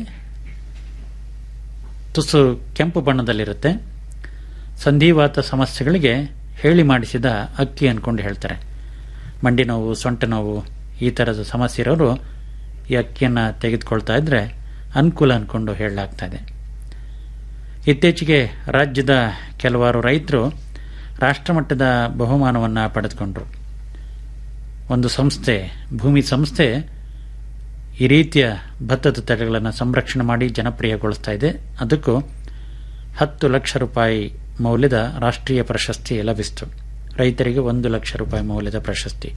ತುಸು ಕೆಂಪು ಬಣ್ಣದಲ್ಲಿರುತ್ತೆ ಸಂಧಿವಾತ ಸಮಸ್ಯೆಗಳಿಗೆ ಹೇಳಿ ಮಾಡಿಸಿದ ಅಕ್ಕಿ ಅಂದ್ಕೊಂಡು ಹೇಳ್ತಾರೆ ಮಂಡಿ ನೋವು ಸೊಂಟ ನೋವು ಈ ಥರದ ಸಮಸ್ಯೆ ಇರೋರು ಈ ಅಕ್ಕಿಯನ್ನು ತೆಗೆದುಕೊಳ್ತಾ ಇದ್ರೆ ಅನುಕೂಲ ಅಂದ್ಕೊಂಡು ಹೇಳಲಾಗ್ತಾ ಇದೆ ಇತ್ತೀಚೆಗೆ ರಾಜ್ಯದ ಕೆಲವಾರು ರೈತರು ರಾಷ್ಟ್ರಮಟ್ಟದ ಬಹುಮಾನವನ್ನು ಪಡೆದುಕೊಂಡರು ಒಂದು ಸಂಸ್ಥೆ ಭೂಮಿ ಸಂಸ್ಥೆ ಈ ರೀತಿಯ ಭತ್ತದ ತಳಿಗಳನ್ನು ಸಂರಕ್ಷಣೆ ಮಾಡಿ ಜನಪ್ರಿಯಗೊಳಿಸ್ತಾ ಇದೆ ಅದಕ್ಕೂ ಹತ್ತು ಲಕ್ಷ ರೂಪಾಯಿ ಮೌಲ್ಯದ ರಾಷ್ಟ್ರೀಯ ಪ್ರಶಸ್ತಿ ಲಭಿಸಿತು ರೈತರಿಗೆ ಒಂದು ಲಕ್ಷ ರೂಪಾಯಿ ಮೌಲ್ಯದ ಪ್ರಶಸ್ತಿ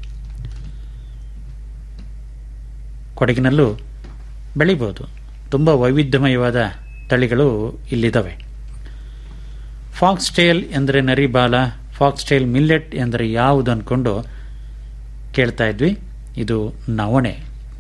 ಕೊಡಗಿನಲ್ಲೂ ಬೆಳಿಬೋದು ತುಂಬ ವೈವಿಧ್ಯಮಯವಾದ ತಳಿಗಳು ಇಲ್ಲಿದ್ದಾವೆ ಫಾಕ್ಸ್ಟೇಲ್ ಎಂದರೆ ನರಿಬಾಲ ಫಾಕ್ಸ್ಟೇಲ್ ಮಿಲ್ಲೆಟ್ ಎಂದರೆ ಯಾವುದು ಅಂದ್ಕೊಂಡು ಕೇಳ್ತಾ ಇದ್ವಿ ಇದು ನವಣೆ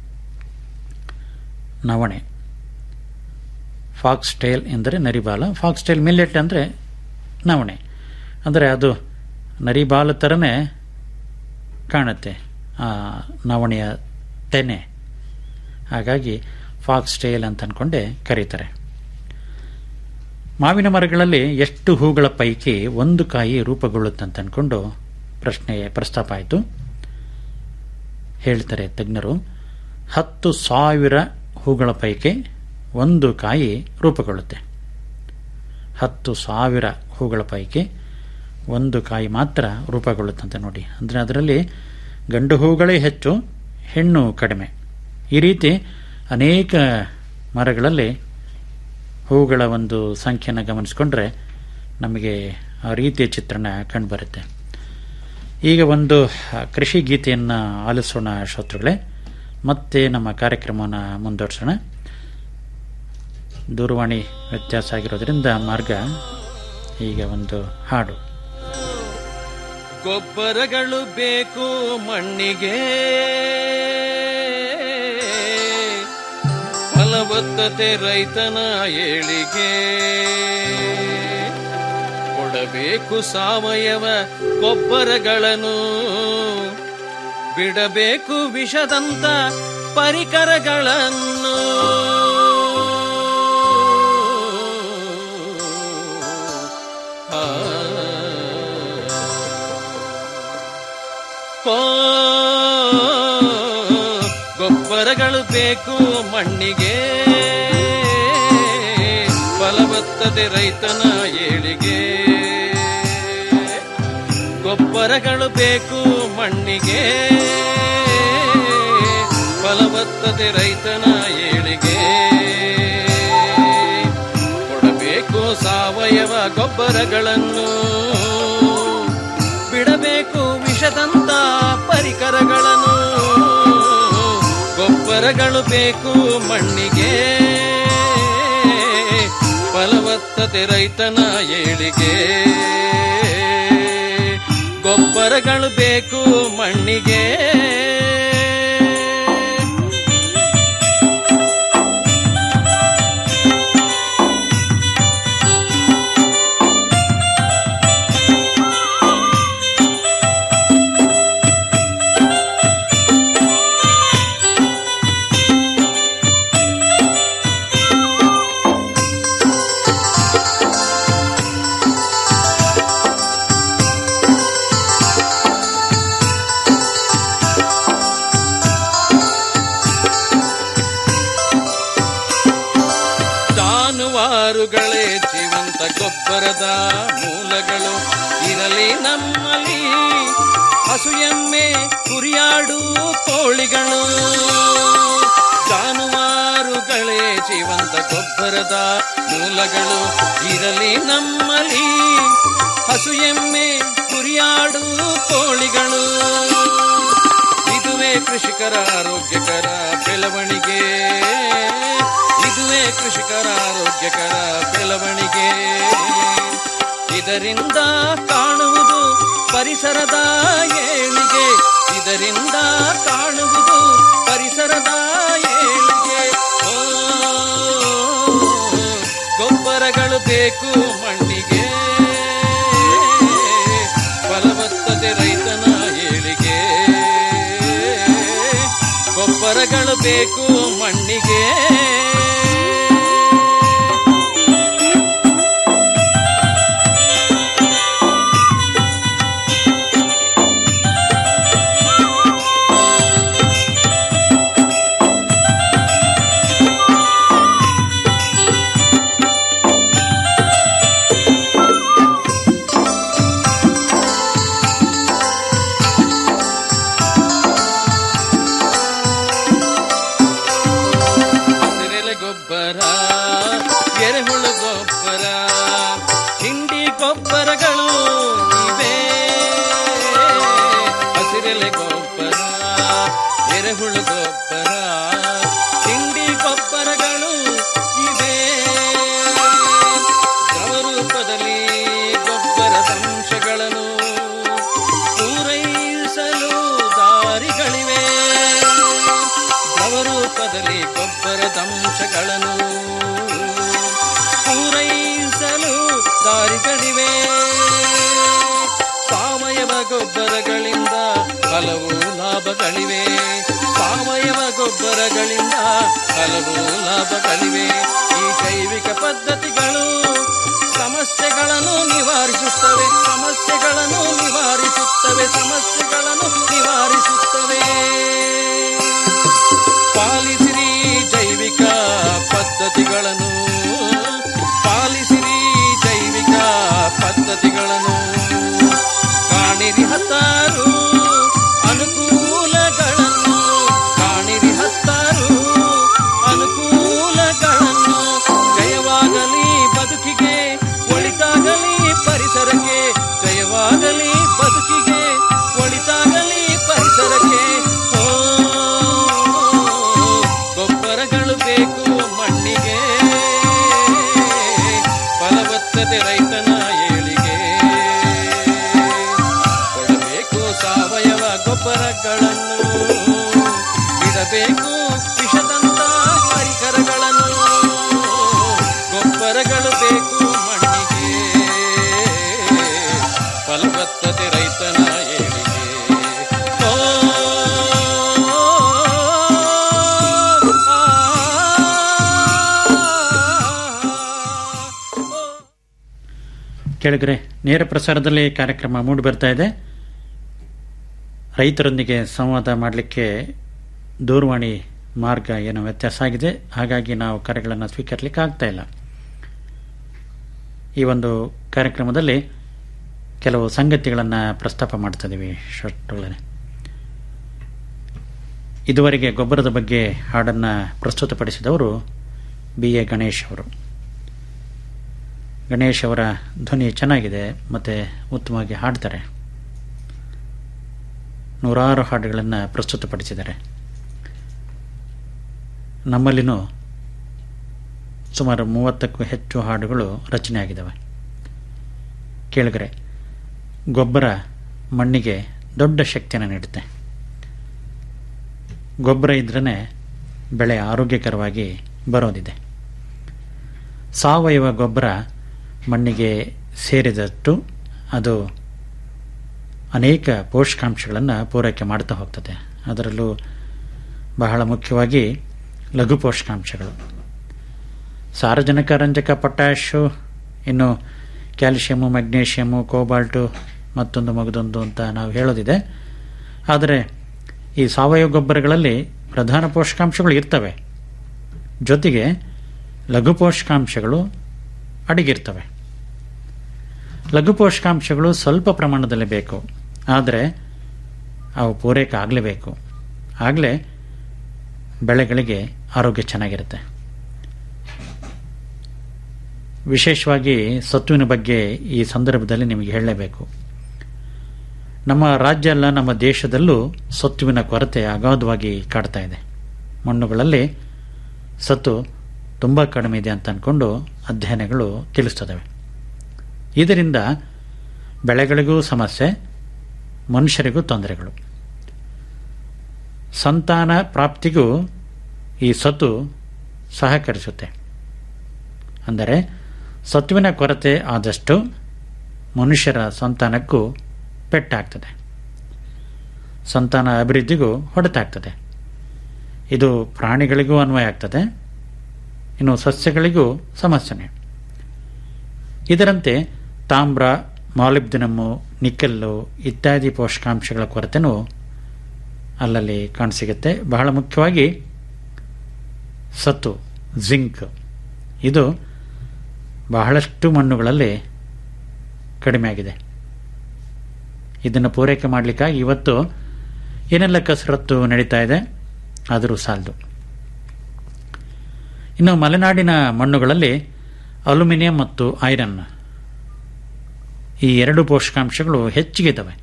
ನವಣೆ ಫಾಕ್ಸ್ಟೇಲ್ ಎಂದರೆ ನರಿಬಾಲ ಫಾಕ್ಸ್ಟೇಲ್ ಮಿಲ್ಲೆಟ್ ಅಂದರೆ ನವಣೆ ಅಂದರೆ ಅದು ನರಿಬಾಲ ಥರನೇ ಕಾಣುತ್ತೆ ಆ ನವಣೆಯ ತೆನೆ ಹಾಗಾಗಿ ಫಾಕ್ಸ್ಟೇಲ್ ಅಂತ ಅಂದ್ಕೊಂಡೆ ಕರೀತಾರೆ ಮಾವಿನ ಮರಗಳಲ್ಲಿ ಎಷ್ಟು ಹೂಗಳ ಪೈಕಿ ಒಂದು ಕಾಯಿ ರೂಪುಗೊಳ್ಳುತ್ತಂತ ಅಂದ್ಕೊಂಡು ಪ್ರಶ್ನೆ ಪ್ರಸ್ತಾಪ ಆಯಿತು ಹೇಳ್ತಾರೆ ತಜ್ಞರು ಹತ್ತು ಸಾವಿರ ಹೂಗಳ ಪೈಕಿ ಒಂದು ಕಾಯಿ ರೂಪುಗೊಳ್ಳುತ್ತೆ ಹತ್ತು ಸಾವಿರ ಹೂಗಳ ಪೈಕಿ ಒಂದು ಕಾಯಿ ಮಾತ್ರ ರೂಪುಗೊಳ್ಳುತ್ತಂತೆ ನೋಡಿ ಅಂದರೆ ಅದರಲ್ಲಿ ಗಂಡು ಹೂಗಳೇ ಹೆಚ್ಚು ಹೆಣ್ಣು ಕಡಿಮೆ ಈ ರೀತಿ ಅನೇಕ ಮರಗಳಲ್ಲಿ ಹೂಗಳ ಒಂದು ಸಂಖ್ಯೆಯನ್ನು ಗಮನಿಸಿಕೊಂಡ್ರೆ ನಮಗೆ ಆ ರೀತಿಯ ಚಿತ್ರಣ ಕಂಡುಬರುತ್ತೆ ಈಗ ಒಂದು ಕೃಷಿ ಗೀತೆಯನ್ನು ಆಲಿಸೋಣ ಶ್ರೋತೃಗಳೇ ಮತ್ತೆ ನಮ್ಮ ಕಾರ್ಯಕ್ರಮವನ್ನು ಮುಂದುವರಿಸೋಣ ದೂರವಾಣಿ ವ್ಯತ್ಯಾಸ ಆಗಿರೋದ್ರಿಂದ ಮಾರ್ಗ ಈಗ ಒಂದು ಹಾಡು ಗೊಬ್ಬರಗಳು ಬೇಕು ಮಣ್ಣಿಗೆ ಫಲವತ್ತತೆ ರೈತನ ಏಳಿಗೆ ಕೊಡಬೇಕು ಸಾವಯವ ಗೊಬ್ಬರಗಳನ್ನು ಬಿಡಬೇಕು ವಿಷದಂತ ಪರಿಕರಗಳನ್ನು ಆ ಕೋ ಗೊಬ್ಬರಗಳು ಬೇಕು ಮಣ್ಣಿಗೆ ಫಲವತ್ತತೆ ರೈತನ ಏಳಿಗೆ ಗೊಬ್ಬರಗಳು ಬೇಕು ಮಣ್ಣಿಗೆ ಫಲವತ್ತತೆ ರೈತನ ಏಳಿಗೆ ಕೊಡಬೇಕು ಸಾವಯವ ಗೊಬ್ಬರಗಳನ್ನು ಬಿಡಬೇಕು ವಿಷದಂತ ಪರಿಕರಗಳನ್ನು ಗೊಬ್ಬರಗಳು ಬೇಕು ಮಣ್ಣಿಗೆ ಫಲವತ್ತತೆ ರೈತನ ಏಳಿಗೆ ಗೊಬ್ಬರಗಳು ಬೇಕು ಮಣ್ಣಿಗೆ ಜಾನುವಾರುಗಳೇ ಜೀವಂತ ಗೊಬ್ಬರದ ಮೂಲಗಳು ಇರಲಿ ನಮ್ಮಲ್ಲಿ ಹಸು ಎಮ್ಮೆ ಕುರಿಯಾಡು ಕೋಳಿಗಳು ಜಾನುವಾರುಗಳೇ ಜೀವಂತ ಗೊಬ್ಬರದ ಮೂಲಗಳು ಇರಲಿ ನಮ್ಮಲ್ಲಿ ಹಸು ಎಮ್ಮೆ ಕುರಿಯಾಡು ಕೋಳಿಗಳು ಇದುವೇ ಕೃಷಿಕರ ಆರೋಗ್ಯಕರ ಬೆಳವಣಿಗೆ ಇದುವೇ ಕೃಷಿಕರ ಆರೋಗ್ಯಕರ ಬೆಳವಣಿಗೆ ಇದರಿಂದ ಕಾಣುವುದು ಪರಿಸರದ ಏಳಿಗೆ ಇದರಿಂದ ಕಾಣುವುದು ಪರಿಸರದ ಏಳಿಗೆ ಓ, ಗೊಬ್ಬರಗಳು ಬೇಕು ಮಣ್ಣಿಗೆ ಫಲವತ್ತತೆ ರೈತನ ಏಳಿಗೆ ಗೊಬ್ಬರಗಳು ಬೇಕು ಮಣ್ಣಿಗೆ ಹಸಿರೆಲೆ ಗೊಬ್ಬರ ಎರೆಹುಳು ಗೊಬ್ಬರ ಹಿಂಡಿ ಗೊಬ್ಬರಗಳು ಇವೆ ಹಸಿರೆಲೆ ಗೊಬ್ಬರ ಎರೆಹುಳು ಗೊಬ್ಬರ ಹಿಂಡಿ ಗೊಬ್ಬರಗಳು ಇವೆ ದ್ರವ ರೂಪದಲ್ಲಿ ಗೊಬ್ಬರದ ಅಂಶಗಳನ್ನು ಪೂರೈಸಲು ದಾರಿಗಳಿವೆ ದ್ರವರೂಪದಲ್ಲಿ ಗೊಬ್ಬರದ ಅಂಶಗಳನ್ನು ಪೂರೈಸಲು ದಾರಿಗಳಿವೆ ಸಾವಯವ ಗೊಬ್ಬರಗಳಿಂದ ಹಲವು ಲಾಭಗಳಿವೆ ಸಾವಯವ ಗೊಬ್ಬರಗಳಿಂದ ಹಲವು ಲಾಭಗಳಿವೆ ಈ ಜೈವಿಕ ಪದ್ಧತಿಗಳು ಸಮಸ್ಯೆಗಳನ್ನು ನಿವಾರಿಸುತ್ತವೆ ಸಮಸ್ಯೆಗಳನ್ನು ನಿವಾರಿಸುತ್ತವೆ ಸಮಸ್ಯೆಗಳನ್ನು ನಿವಾರಿಸುತ್ತವೆ ಪಾಲಿಸಿರಿ ಜೈವಿಕ ಪದ್ಧತಿಗಳನ್ನು ಪಾಲಿಸಿರಿ ಜೈವಿಕ ಪದ್ಧತಿಗಳನ್ನು ಕಾಣಿರಿ ಹತ್ತಾರು ಅನುಕೂಲಗಳನ್ನು ಕಾಣಿರಿ ಹತ್ತಾರು ಅನುಕೂಲಗಳನ್ನು ಜಯವಾಗಲಿ ಬದುಕಿಗೆ ಒಳಿತಾಗಲಿ ಪರಿಸರಕ್ಕೆ ಜಯವಾಗಲಿ ಬದುಕಿಗೆ ಒಳಿತಾಗಲಿ ಪರಿಸರಕ್ಕೆ ಓ ಗೊಬ್ಬರಗಳು ಬೇಕು ಮಣ್ಣಿಗೆ ಫಲವತ್ತತೆ ರೈತನ ಏಳಿಗೆ ಕೊಡಬೇಕು ಸಾವಯವ ಗೊಬ್ಬರಗಳನ್ನು ಇಡಬೇಕು ವಿಷದಂತ ಪರಿಕರಗಳನ್ನು ಗೊಬ್ಬರಗಳು ಬೇಕು ಮಣ್ಣಿಗೆ ಫಲವತ್ತತೆ ರೈತನ ಏಳಿಗೆ ಓ, ಆ, ಕೇಳಿದ್ರೆ ನೇರ ಪ್ರಸಾರದಲ್ಲಿ ಕಾರ್ಯಕ್ರಮ ಮೂಡಿ ಬರ್ತಾ ಇದೆ ರೈತರೊಂದಿಗೆ ಸಂವಾದ ಮಾಡಲಿಕ್ಕೆ ದೂರವಾಣಿ ಮಾರ್ಗ ಏನೋ ವ್ಯತ್ಯಾಸ ಆಗಿದೆ ಹಾಗಾಗಿ ನಾವು ಕರೆಗಳನ್ನು ಸ್ವೀಕರಿಸಲಿಕ್ಕೆ ಆಗ್ತಾ ಇಲ್ಲ ಈ ಒಂದು ಕಾರ್ಯಕ್ರಮದಲ್ಲಿ ಕೆಲವು ಸಂಗತಿಗಳನ್ನು ಪ್ರಸ್ತಾಪ ಮಾಡ್ತಾ ಇದ್ದೀವಿ ಶರ್ಟ್ಗಳೇ ಇದುವರೆಗೆ ಗೊಬ್ಬರದ ಬಗ್ಗೆ ಹಾಡನ್ನು ಪ್ರಸ್ತುತಪಡಿಸಿದವರು ಬಿ ಎ ಗಣೇಶ್ ಅವರು ಗಣೇಶ್ ಅವರ ಧ್ವನಿ ಚೆನ್ನಾಗಿದೆ ಮತ್ತು ಉತ್ತಮವಾಗಿ ಹಾಡ್ತಾರೆ ನೂರಾರು ಹಾಡುಗಳನ್ನು ಪ್ರಸ್ತುತಪಡಿಸಿದ್ದಾರೆ ನಮ್ಮಲ್ಲಿನೂ ಸುಮಾರು ಮೂವತ್ತಕ್ಕೂ ಹೆಚ್ಚು ಹಾಡುಗಳು ರಚನೆ ಆಗಿದ್ದಾವೆ ಕೇಳಿದರೆ ಗೊಬ್ಬರ ಮಣ್ಣಿಗೆ ದೊಡ್ಡ ಶಕ್ತಿಯನ್ನು ನೀಡುತ್ತೆ ಗೊಬ್ಬರ ಇದ್ರೇ ಬೆಳೆ ಆರೋಗ್ಯಕರವಾಗಿ ಬರೋದಿದೆ ಸಾವಯವ ಗೊಬ್ಬರ ಮಣ್ಣಿಗೆ ಸೇರಿದಷ್ಟು ಅದು ಅನೇಕ ಪೋಷಕಾಂಶಗಳನ್ನು ಪೂರೈಕೆ ಮಾಡ್ತಾ ಹೋಗ್ತದೆ ಅದರಲ್ಲೂ ಬಹಳ ಮುಖ್ಯವಾಗಿ ಲಘು ಪೋಷಕಾಂಶಗಳು ಸಾರಜನಕ ರಂಜಕ ಪೊಟ್ಯಾಶು ಇನ್ನು ಕ್ಯಾಲ್ಶಿಯಮು ಮೆಗ್ನೀಷಿಯಮು ಕೋಬಾಲ್ಟು ಮತ್ತೊಂದು ಮಗದೊಂದು ಅಂತ ನಾವು ಹೇಳೋದಿದೆ ಆದರೆ ಈ ಸಾವಯವ ಗೊಬ್ಬರಗಳಲ್ಲಿ ಪ್ರಧಾನ ಪೋಷಕಾಂಶಗಳು ಇರ್ತವೆ ಜೊತೆಗೆ ಲಘು ಪೋಷಕಾಂಶಗಳು ಅಡಗಿರ್ತವೆ ಲಘು ಪೋಷಕಾಂಶಗಳು ಸ್ವಲ್ಪ ಪ್ರಮಾಣದಲ್ಲಿ ಬೇಕು ಆದರೆ ಅವು ಪೂರೈಕೆ ಆಗಲೇಬೇಕು ಆಗಲೇ ಬೆಳೆಗಳಿಗೆ ಆರೋಗ್ಯ ಚೆನ್ನಾಗಿರುತ್ತೆ ವಿಶೇಷವಾಗಿ ಸತ್ವಿನ ಬಗ್ಗೆ ಈ ಸಂದರ್ಭದಲ್ಲಿ ನಿಮಗೆ ಹೇಳಲೇಬೇಕು ನಮ್ಮ ರಾಜ್ಯ ಅಲ್ಲ ನಮ್ಮ ದೇಶದಲ್ಲೂ ಸತ್ವಿನ ಕೊರತೆ ಅಗಾಧವಾಗಿ ಕಾಡ್ತಾ ಇದೆ ಮಣ್ಣುಗಳಲ್ಲಿ ಸತ್ತು ತುಂಬ ಕಡಿಮೆ ಇದೆ ಅಂತ ಅಂದ್ಕೊಂಡು ಅಧ್ಯಯನಗಳು ತಿಳಿಸ್ತದವೆ ಇದರಿಂದ ಬೆಳೆಗಳಿಗೂ ಸಮಸ್ಯೆ ಮನುಷ್ಯರಿಗೂ ತೊಂದರೆಗಳು ಸಂತಾನ ಪ್ರಾಪ್ತಿಗೂ ಈ ಸತ್ತು ಸಹಕರಿಸುತ್ತೆ ಅಂದರೆ ಸತ್ವಿನ ಕೊರತೆ ಆದಷ್ಟು ಮನುಷ್ಯರ ಸಂತಾನಕ್ಕೂ ಪೆಟ್ಟಾಗ್ತದೆ ಸಂತಾನ ಅಭಿವೃದ್ಧಿಗೂ ಹೊಡೆತಾಗ್ತದೆ ಇದು ಪ್ರಾಣಿಗಳಿಗೂ ಅನ್ವಯ ಆಗ್ತದೆ ಇನ್ನು ಸಸ್ಯಗಳಿಗೂ ಸಮಸ್ಯೆನೆ ಇದರಂತೆ ತಾಮ್ರ ಮಾಲಿಬ್ದಿನಮ್ಮು ನಿಕ್ಕೆಲ್ಲು ಇತ್ಯಾದಿ ಪೋಷಕಾಂಶಗಳ ಕೊರತೆನೂ ಅಲ್ಲಲ್ಲಿ ಕಾಣಸಿಗುತ್ತೆ ಬಹಳ ಮುಖ್ಯವಾಗಿ ಸತ್ತು ಜಿಂಕ್ ಇದು ಬಹಳಷ್ಟು ಮಣ್ಣುಗಳಲ್ಲಿ ಕಡಿಮೆ ಆಗಿದೆ ಇದನ್ನು ಪೂರೈಕೆ ಮಾಡಲಿಕ್ಕಾಗಿ ಇವತ್ತು ಏನೆಲ್ಲ ಕಸರತ್ತು ನಡೀತಾ ಇದೆ ಆದರೂ ಸಾಲದು ಇನ್ನು ಮಲೆನಾಡಿನ ಮಣ್ಣುಗಳಲ್ಲಿ ಅಲ್ಯೂಮಿನಿಯಂ ಮತ್ತು ಐರನ್ ಈ ಎರಡು ಪೋಷಕಾಂಶಗಳು ಹೆಚ್ಚಿಗೆ ಇದ್ದಾವೆ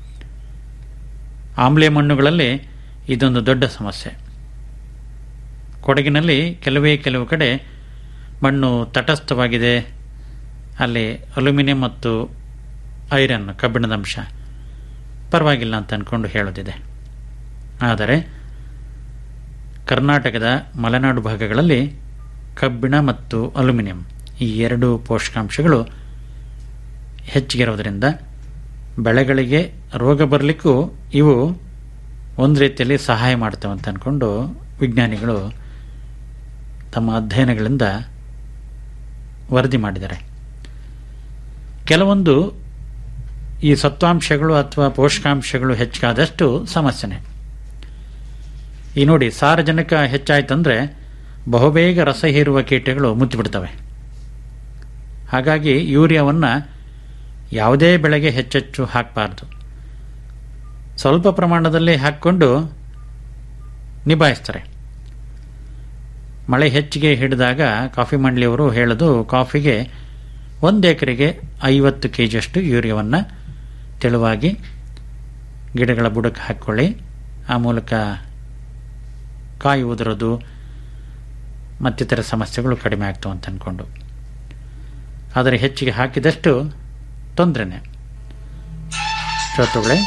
ಆಮ್ಲೀಯ ಮಣ್ಣುಗಳಲ್ಲಿ ಇದೊಂದು ದೊಡ್ಡ ಸಮಸ್ಯೆ ಕೊಡಗಿನಲ್ಲಿ ಕೆಲವೇ ಕೆಲವು ಕಡೆ ಮಣ್ಣು ತಟಸ್ಥವಾಗಿದೆ ಅಲ್ಲಿ ಅಲ್ಯೂಮಿನಿಯಂ ಮತ್ತು ಐರನ್ ಕಬ್ಬಿಣದ ಅಂಶ ಪರವಾಗಿಲ್ಲ ಅಂತ ಅಂದ್ಕೊಂಡು ಹೇಳೋದಿದೆ ಆದರೆ ಕರ್ನಾಟಕದ ಮಲೆನಾಡು ಭಾಗಗಳಲ್ಲಿ ಕಬ್ಬಿಣ ಮತ್ತು ಅಲ್ಯೂಮಿನಿಯಂ ಈ ಎರಡು ಪೋಷಕಾಂಶಗಳು ಹೆಚ್ಚಿಗಿರೋದ್ರಿಂದ ಬೆಳೆಗಳಿಗೆ ರೋಗ ಬರಲಿಕ್ಕೂ ಇವು ಒಂದು ರೀತಿಯಲ್ಲಿ ಸಹಾಯ ಮಾಡ್ತವೆ ಅಂತ ಅಂದ್ಕೊಂಡು ವಿಜ್ಞಾನಿಗಳು ತಮ್ಮ ಅಧ್ಯಯನಗಳಿಂದ ವರದಿ ಮಾಡಿದ್ದಾರೆ ಕೆಲವೊಂದು ಈ ಸತ್ವಾಂಶಗಳು ಅಥವಾ ಪೋಷಕಾಂಶಗಳು ಹೆಚ್ಚಾದಷ್ಟು ಸಮಸ್ಯೆನೆ ಈ ನೋಡಿ ಸಾರಜನಕ ಹೆಚ್ಚಾಯ್ತಂದ್ರೆ ಬಹುಬೇಗ ರಸ ಹೀರುವ ಕೀಟಗಳು ಮುಚ್ಚಿಬಿಡ್ತವೆ ಹಾಗಾಗಿ ಯೂರಿಯಾವನ್ನು ಯಾವುದೇ ಬೆಳೆಗೆ ಹೆಚ್ಚೆಚ್ಚು ಹಾಕಬಾರ್ದು ಸ್ವಲ್ಪ ಪ್ರಮಾಣದಲ್ಲಿ ಹಾಕ್ಕೊಂಡು ನಿಭಾಯಿಸ್ತಾರೆ ಮಳೆ ಹೆಚ್ಚಿಗೆ ಹಿಡಿದಾಗ ಕಾಫಿ ಮಂಡಳಿಯವರು ಹೇಳೋದು ಕಾಫಿಗೆ ಒಂದು ಎಕರೆಗೆ ಐವತ್ತು ಕೆ ಜಿಯಷ್ಟು ಯೂರಿಯಾವನ್ನು ತೆಳುವಾಗಿ ಗಿಡಗಳ ಬುಡಕ್ಕೆ ಹಾಕ್ಕೊಳ್ಳಿ ಆ ಮೂಲಕ ಕಾಯಿ ಉದುರೋದು ಮತ್ತಿತರ ಸಮಸ್ಯೆಗಳು ಕಡಿಮೆ ಆಗ್ತವೆ ಅಂತ ಅಂದ್ಕೊಂಡು ಆದರೆ ಹೆಚ್ಚಿಗೆ ಹಾಕಿದಷ್ಟು ತೊಂದರೆನೆ ಶ್ರೋತೃಗಳೇ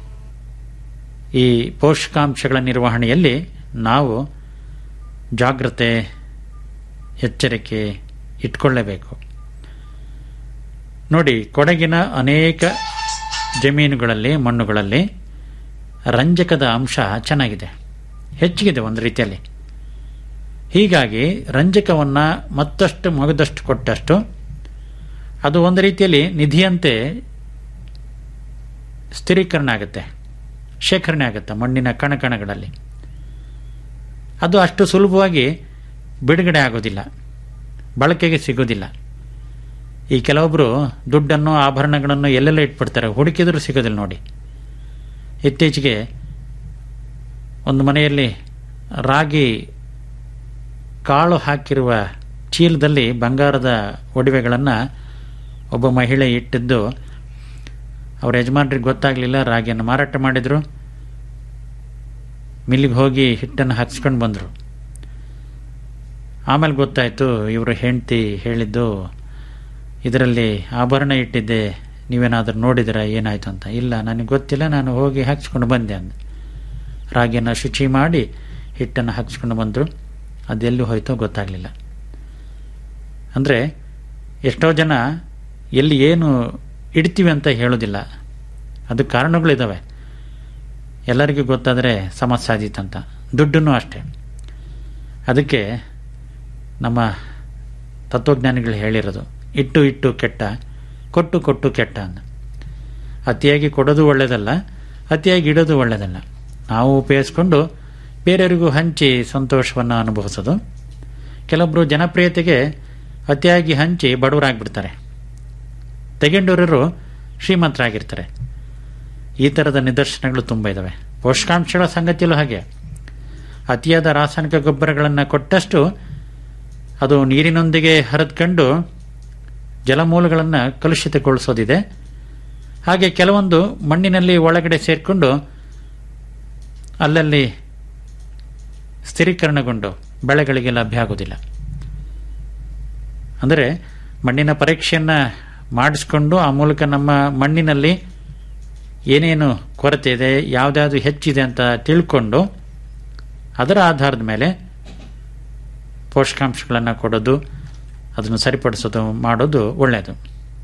ಈ ಪೋಷಕಾಂಶಗಳ ನಿರ್ವಹಣೆಯಲ್ಲಿ ನಾವು ಜಾಗ್ರತೆ ಎಚ್ಚರಿಕೆ ಇಟ್ಕೊಳ್ಳೇಬೇಕು ನೋಡಿ ಕೊಡಗಿನ ಅನೇಕ ಜಮೀನುಗಳಲ್ಲಿ ಮಣ್ಣುಗಳಲ್ಲಿ ರಂಜಕದ ಅಂಶ ಚೆನ್ನಾಗಿದೆ ಹೆಚ್ಚಿಗಿದೆ ಒಂದು ರೀತಿಯಲ್ಲಿ ಹೀಗಾಗಿ ರಂಜಕವನ್ನು ಮತ್ತಷ್ಟು ಮಗದಷ್ಟು ಕೊಟ್ಟಷ್ಟು ಅದು ಒಂದು ರೀತಿಯಲ್ಲಿ ನಿಧಿಯಂತೆ ಸ್ಥಿರೀಕರಣ ಆಗುತ್ತೆ ಶೇಖರಣೆ ಆಗುತ್ತೆ ಮಣ್ಣಿನ ಕಣಕಣಗಳಲ್ಲಿ ಅದು ಅಷ್ಟು ಸುಲಭವಾಗಿ ಬಿಡುಗಡೆ ಆಗೋದಿಲ್ಲ ಬಳಕೆಗೆ ಸಿಗೋದಿಲ್ಲ ಈ ಕೆಲವೊಬ್ಬರು ದುಡ್ಡನ್ನು ಆಭರಣಗಳನ್ನು ಎಲ್ಲೆಲ್ಲ ಇಟ್ಬಿಡ್ತಾರೆ ಹುಡುಕಿದರೂ ಸಿಗೋದಿಲ್ಲ ನೋಡಿ ಇತ್ತೀಚೆಗೆ ಒಂದು ಮನೆಯಲ್ಲಿ ರಾಗಿ ಕಾಳು ಹಾಕಿರುವ ಚೀಲದಲ್ಲಿ ಬಂಗಾರದ ಒಡವೆಗಳನ್ನು ಒಬ್ಬ ಮಹಿಳೆ ಇಟ್ಟಿದ್ದು ಅವ್ರ ಯಜಮಾನ್ರಿಗೆ ಗೊತ್ತಾಗಲಿಲ್ಲ ರಾಗಿಯನ್ನು ಮಾರಾಟ ಮಾಡಿದರು ಮಿಲ್ಲಿಗೆ ಹೋಗಿ ಹಿಟ್ಟನ್ನು ಹಾಕ್ಸ್ಕೊಂಡು ಬಂದರು ಆಮೇಲೆ ಗೊತ್ತಾಯಿತು ಇವರು ಹೆಂಡ್ತಿ ಹೇಳಿದ್ದು ಇದರಲ್ಲಿ ಆಭರಣ ಇಟ್ಟಿದ್ದೆ ನೀವೇನಾದರೂ ನೋಡಿದಿರಾ ಏನಾಯಿತು ಅಂತ ಇಲ್ಲ ನನಗೆ ಗೊತ್ತಿಲ್ಲ ನಾನು ಹೋಗಿ ಹಾಕ್ಸ್ಕೊಂಡು ಬಂದೆ ಅಂದ ರಾಗಿಯನ್ನು ಶುಚಿ ಮಾಡಿ ಹಿಟ್ಟನ್ನು ಹಾಕ್ಸ್ಕೊಂಡು ಬಂದರು ಅದೆಲ್ಲೂ ಹೋಯ್ತೋ ಗೊತ್ತಾಗಲಿಲ್ಲ ಅಂದರೆ ಎಷ್ಟೋ ಜನ ಎಲ್ಲಿ ಏನು ಇಡ್ತೀವಿ ಅಂತ ಹೇಳೋದಿಲ್ಲ ಅದು ಕಾರಣಗಳಿದ್ದಾವೆ ಎಲ್ಲರಿಗೂ ಗೊತ್ತಾದರೆ ಸಮಸ್ಯೆ ಆದೀತಂತ ದುಡ್ಡನ್ನು ಅಷ್ಟೇ ಅದಕ್ಕೆ ನಮ್ಮ ತತ್ವಜ್ಞಾನಿಗಳು ಹೇಳಿರೋದು ಇಟ್ಟು ಇಟ್ಟು ಕೆಟ್ಟ ಕೊಟ್ಟು ಕೊಟ್ಟು ಕೆಟ್ಟ ಅಂತ ಅತಿಯಾಗಿ ಕೊಡೋದು ಒಳ್ಳೆಯದಲ್ಲ ಅತಿಯಾಗಿ ಇಡೋದು ಒಳ್ಳೆಯದಲ್ಲ ನಾವು ಉಪಯೋಗಿಸ್ಕೊಂಡು ಬೇರೆಯವರಿಗೂ ಹಂಚಿ ಸಂತೋಷವನ್ನು ಅನುಭವಿಸೋದು ಕೆಲವೊಬ್ಬರು ಜನಪ್ರಿಯತೆಗೆ ಅತಿಯಾಗಿ ಹಂಚಿ ಬಡವರಾಗ್ಬಿಡ್ತಾರೆ ತೆಗೆಂಡೂರರು ಶ್ರೀಮಂತರಾಗಿರ್ತಾರೆ ಈ ಥರದ ನಿದರ್ಶನಗಳು ತುಂಬ ಇದ್ದಾವೆ ಪೋಷಕಾಂಶಗಳ ಸಂಗತಿಯಲ್ಲೂ ಹಾಗೆ ಅತಿಯಾದ ರಾಸಾಯನಿಕ ಗೊಬ್ಬರಗಳನ್ನು ಕೊಟ್ಟಷ್ಟು ಅದು ನೀರಿನೊಂದಿಗೆ ಹರಿದ್ಕೊಂಡು ಜಲಮೂಲಗಳನ್ನು ಕಲುಷಿತಗೊಳಿಸೋದಿದೆ ಹಾಗೆ ಕೆಲವೊಂದು ಮಣ್ಣಿನಲ್ಲಿ ಒಳಗಡೆ ಸೇರಿಕೊಂಡು ಅಲ್ಲಲ್ಲಿ ಸ್ಥಿರೀಕರಣಗೊಂಡು ಬೆಳೆಗಳಿಗೆ ಲಭ್ಯ ಆಗೋದಿಲ್ಲ ಅಂದರೆ ಮಣ್ಣಿನ ಪರೀಕ್ಷೆಯನ್ನು ಮಾಡಿಸ್ಕೊಂಡು ಆ ಮೂಲಕ ನಮ್ಮ ಮಣ್ಣಿನಲ್ಲಿ ಏನೇನು ಕೊರತೆ ಇದೆ ಯಾವುದ್ಯಾವುದು ಹೆಚ್ಚಿದೆ ಅಂತ ತಿಳ್ಕೊಂಡು ಅದರ ಆಧಾರದ ಮೇಲೆ ಪೋಷಕಾಂಶಗಳನ್ನು ಕೊಡೋದು ಅದನ್ನು ಸರಿಪಡಿಸೋದು ಮಾಡೋದು ಒಳ್ಳೆಯದು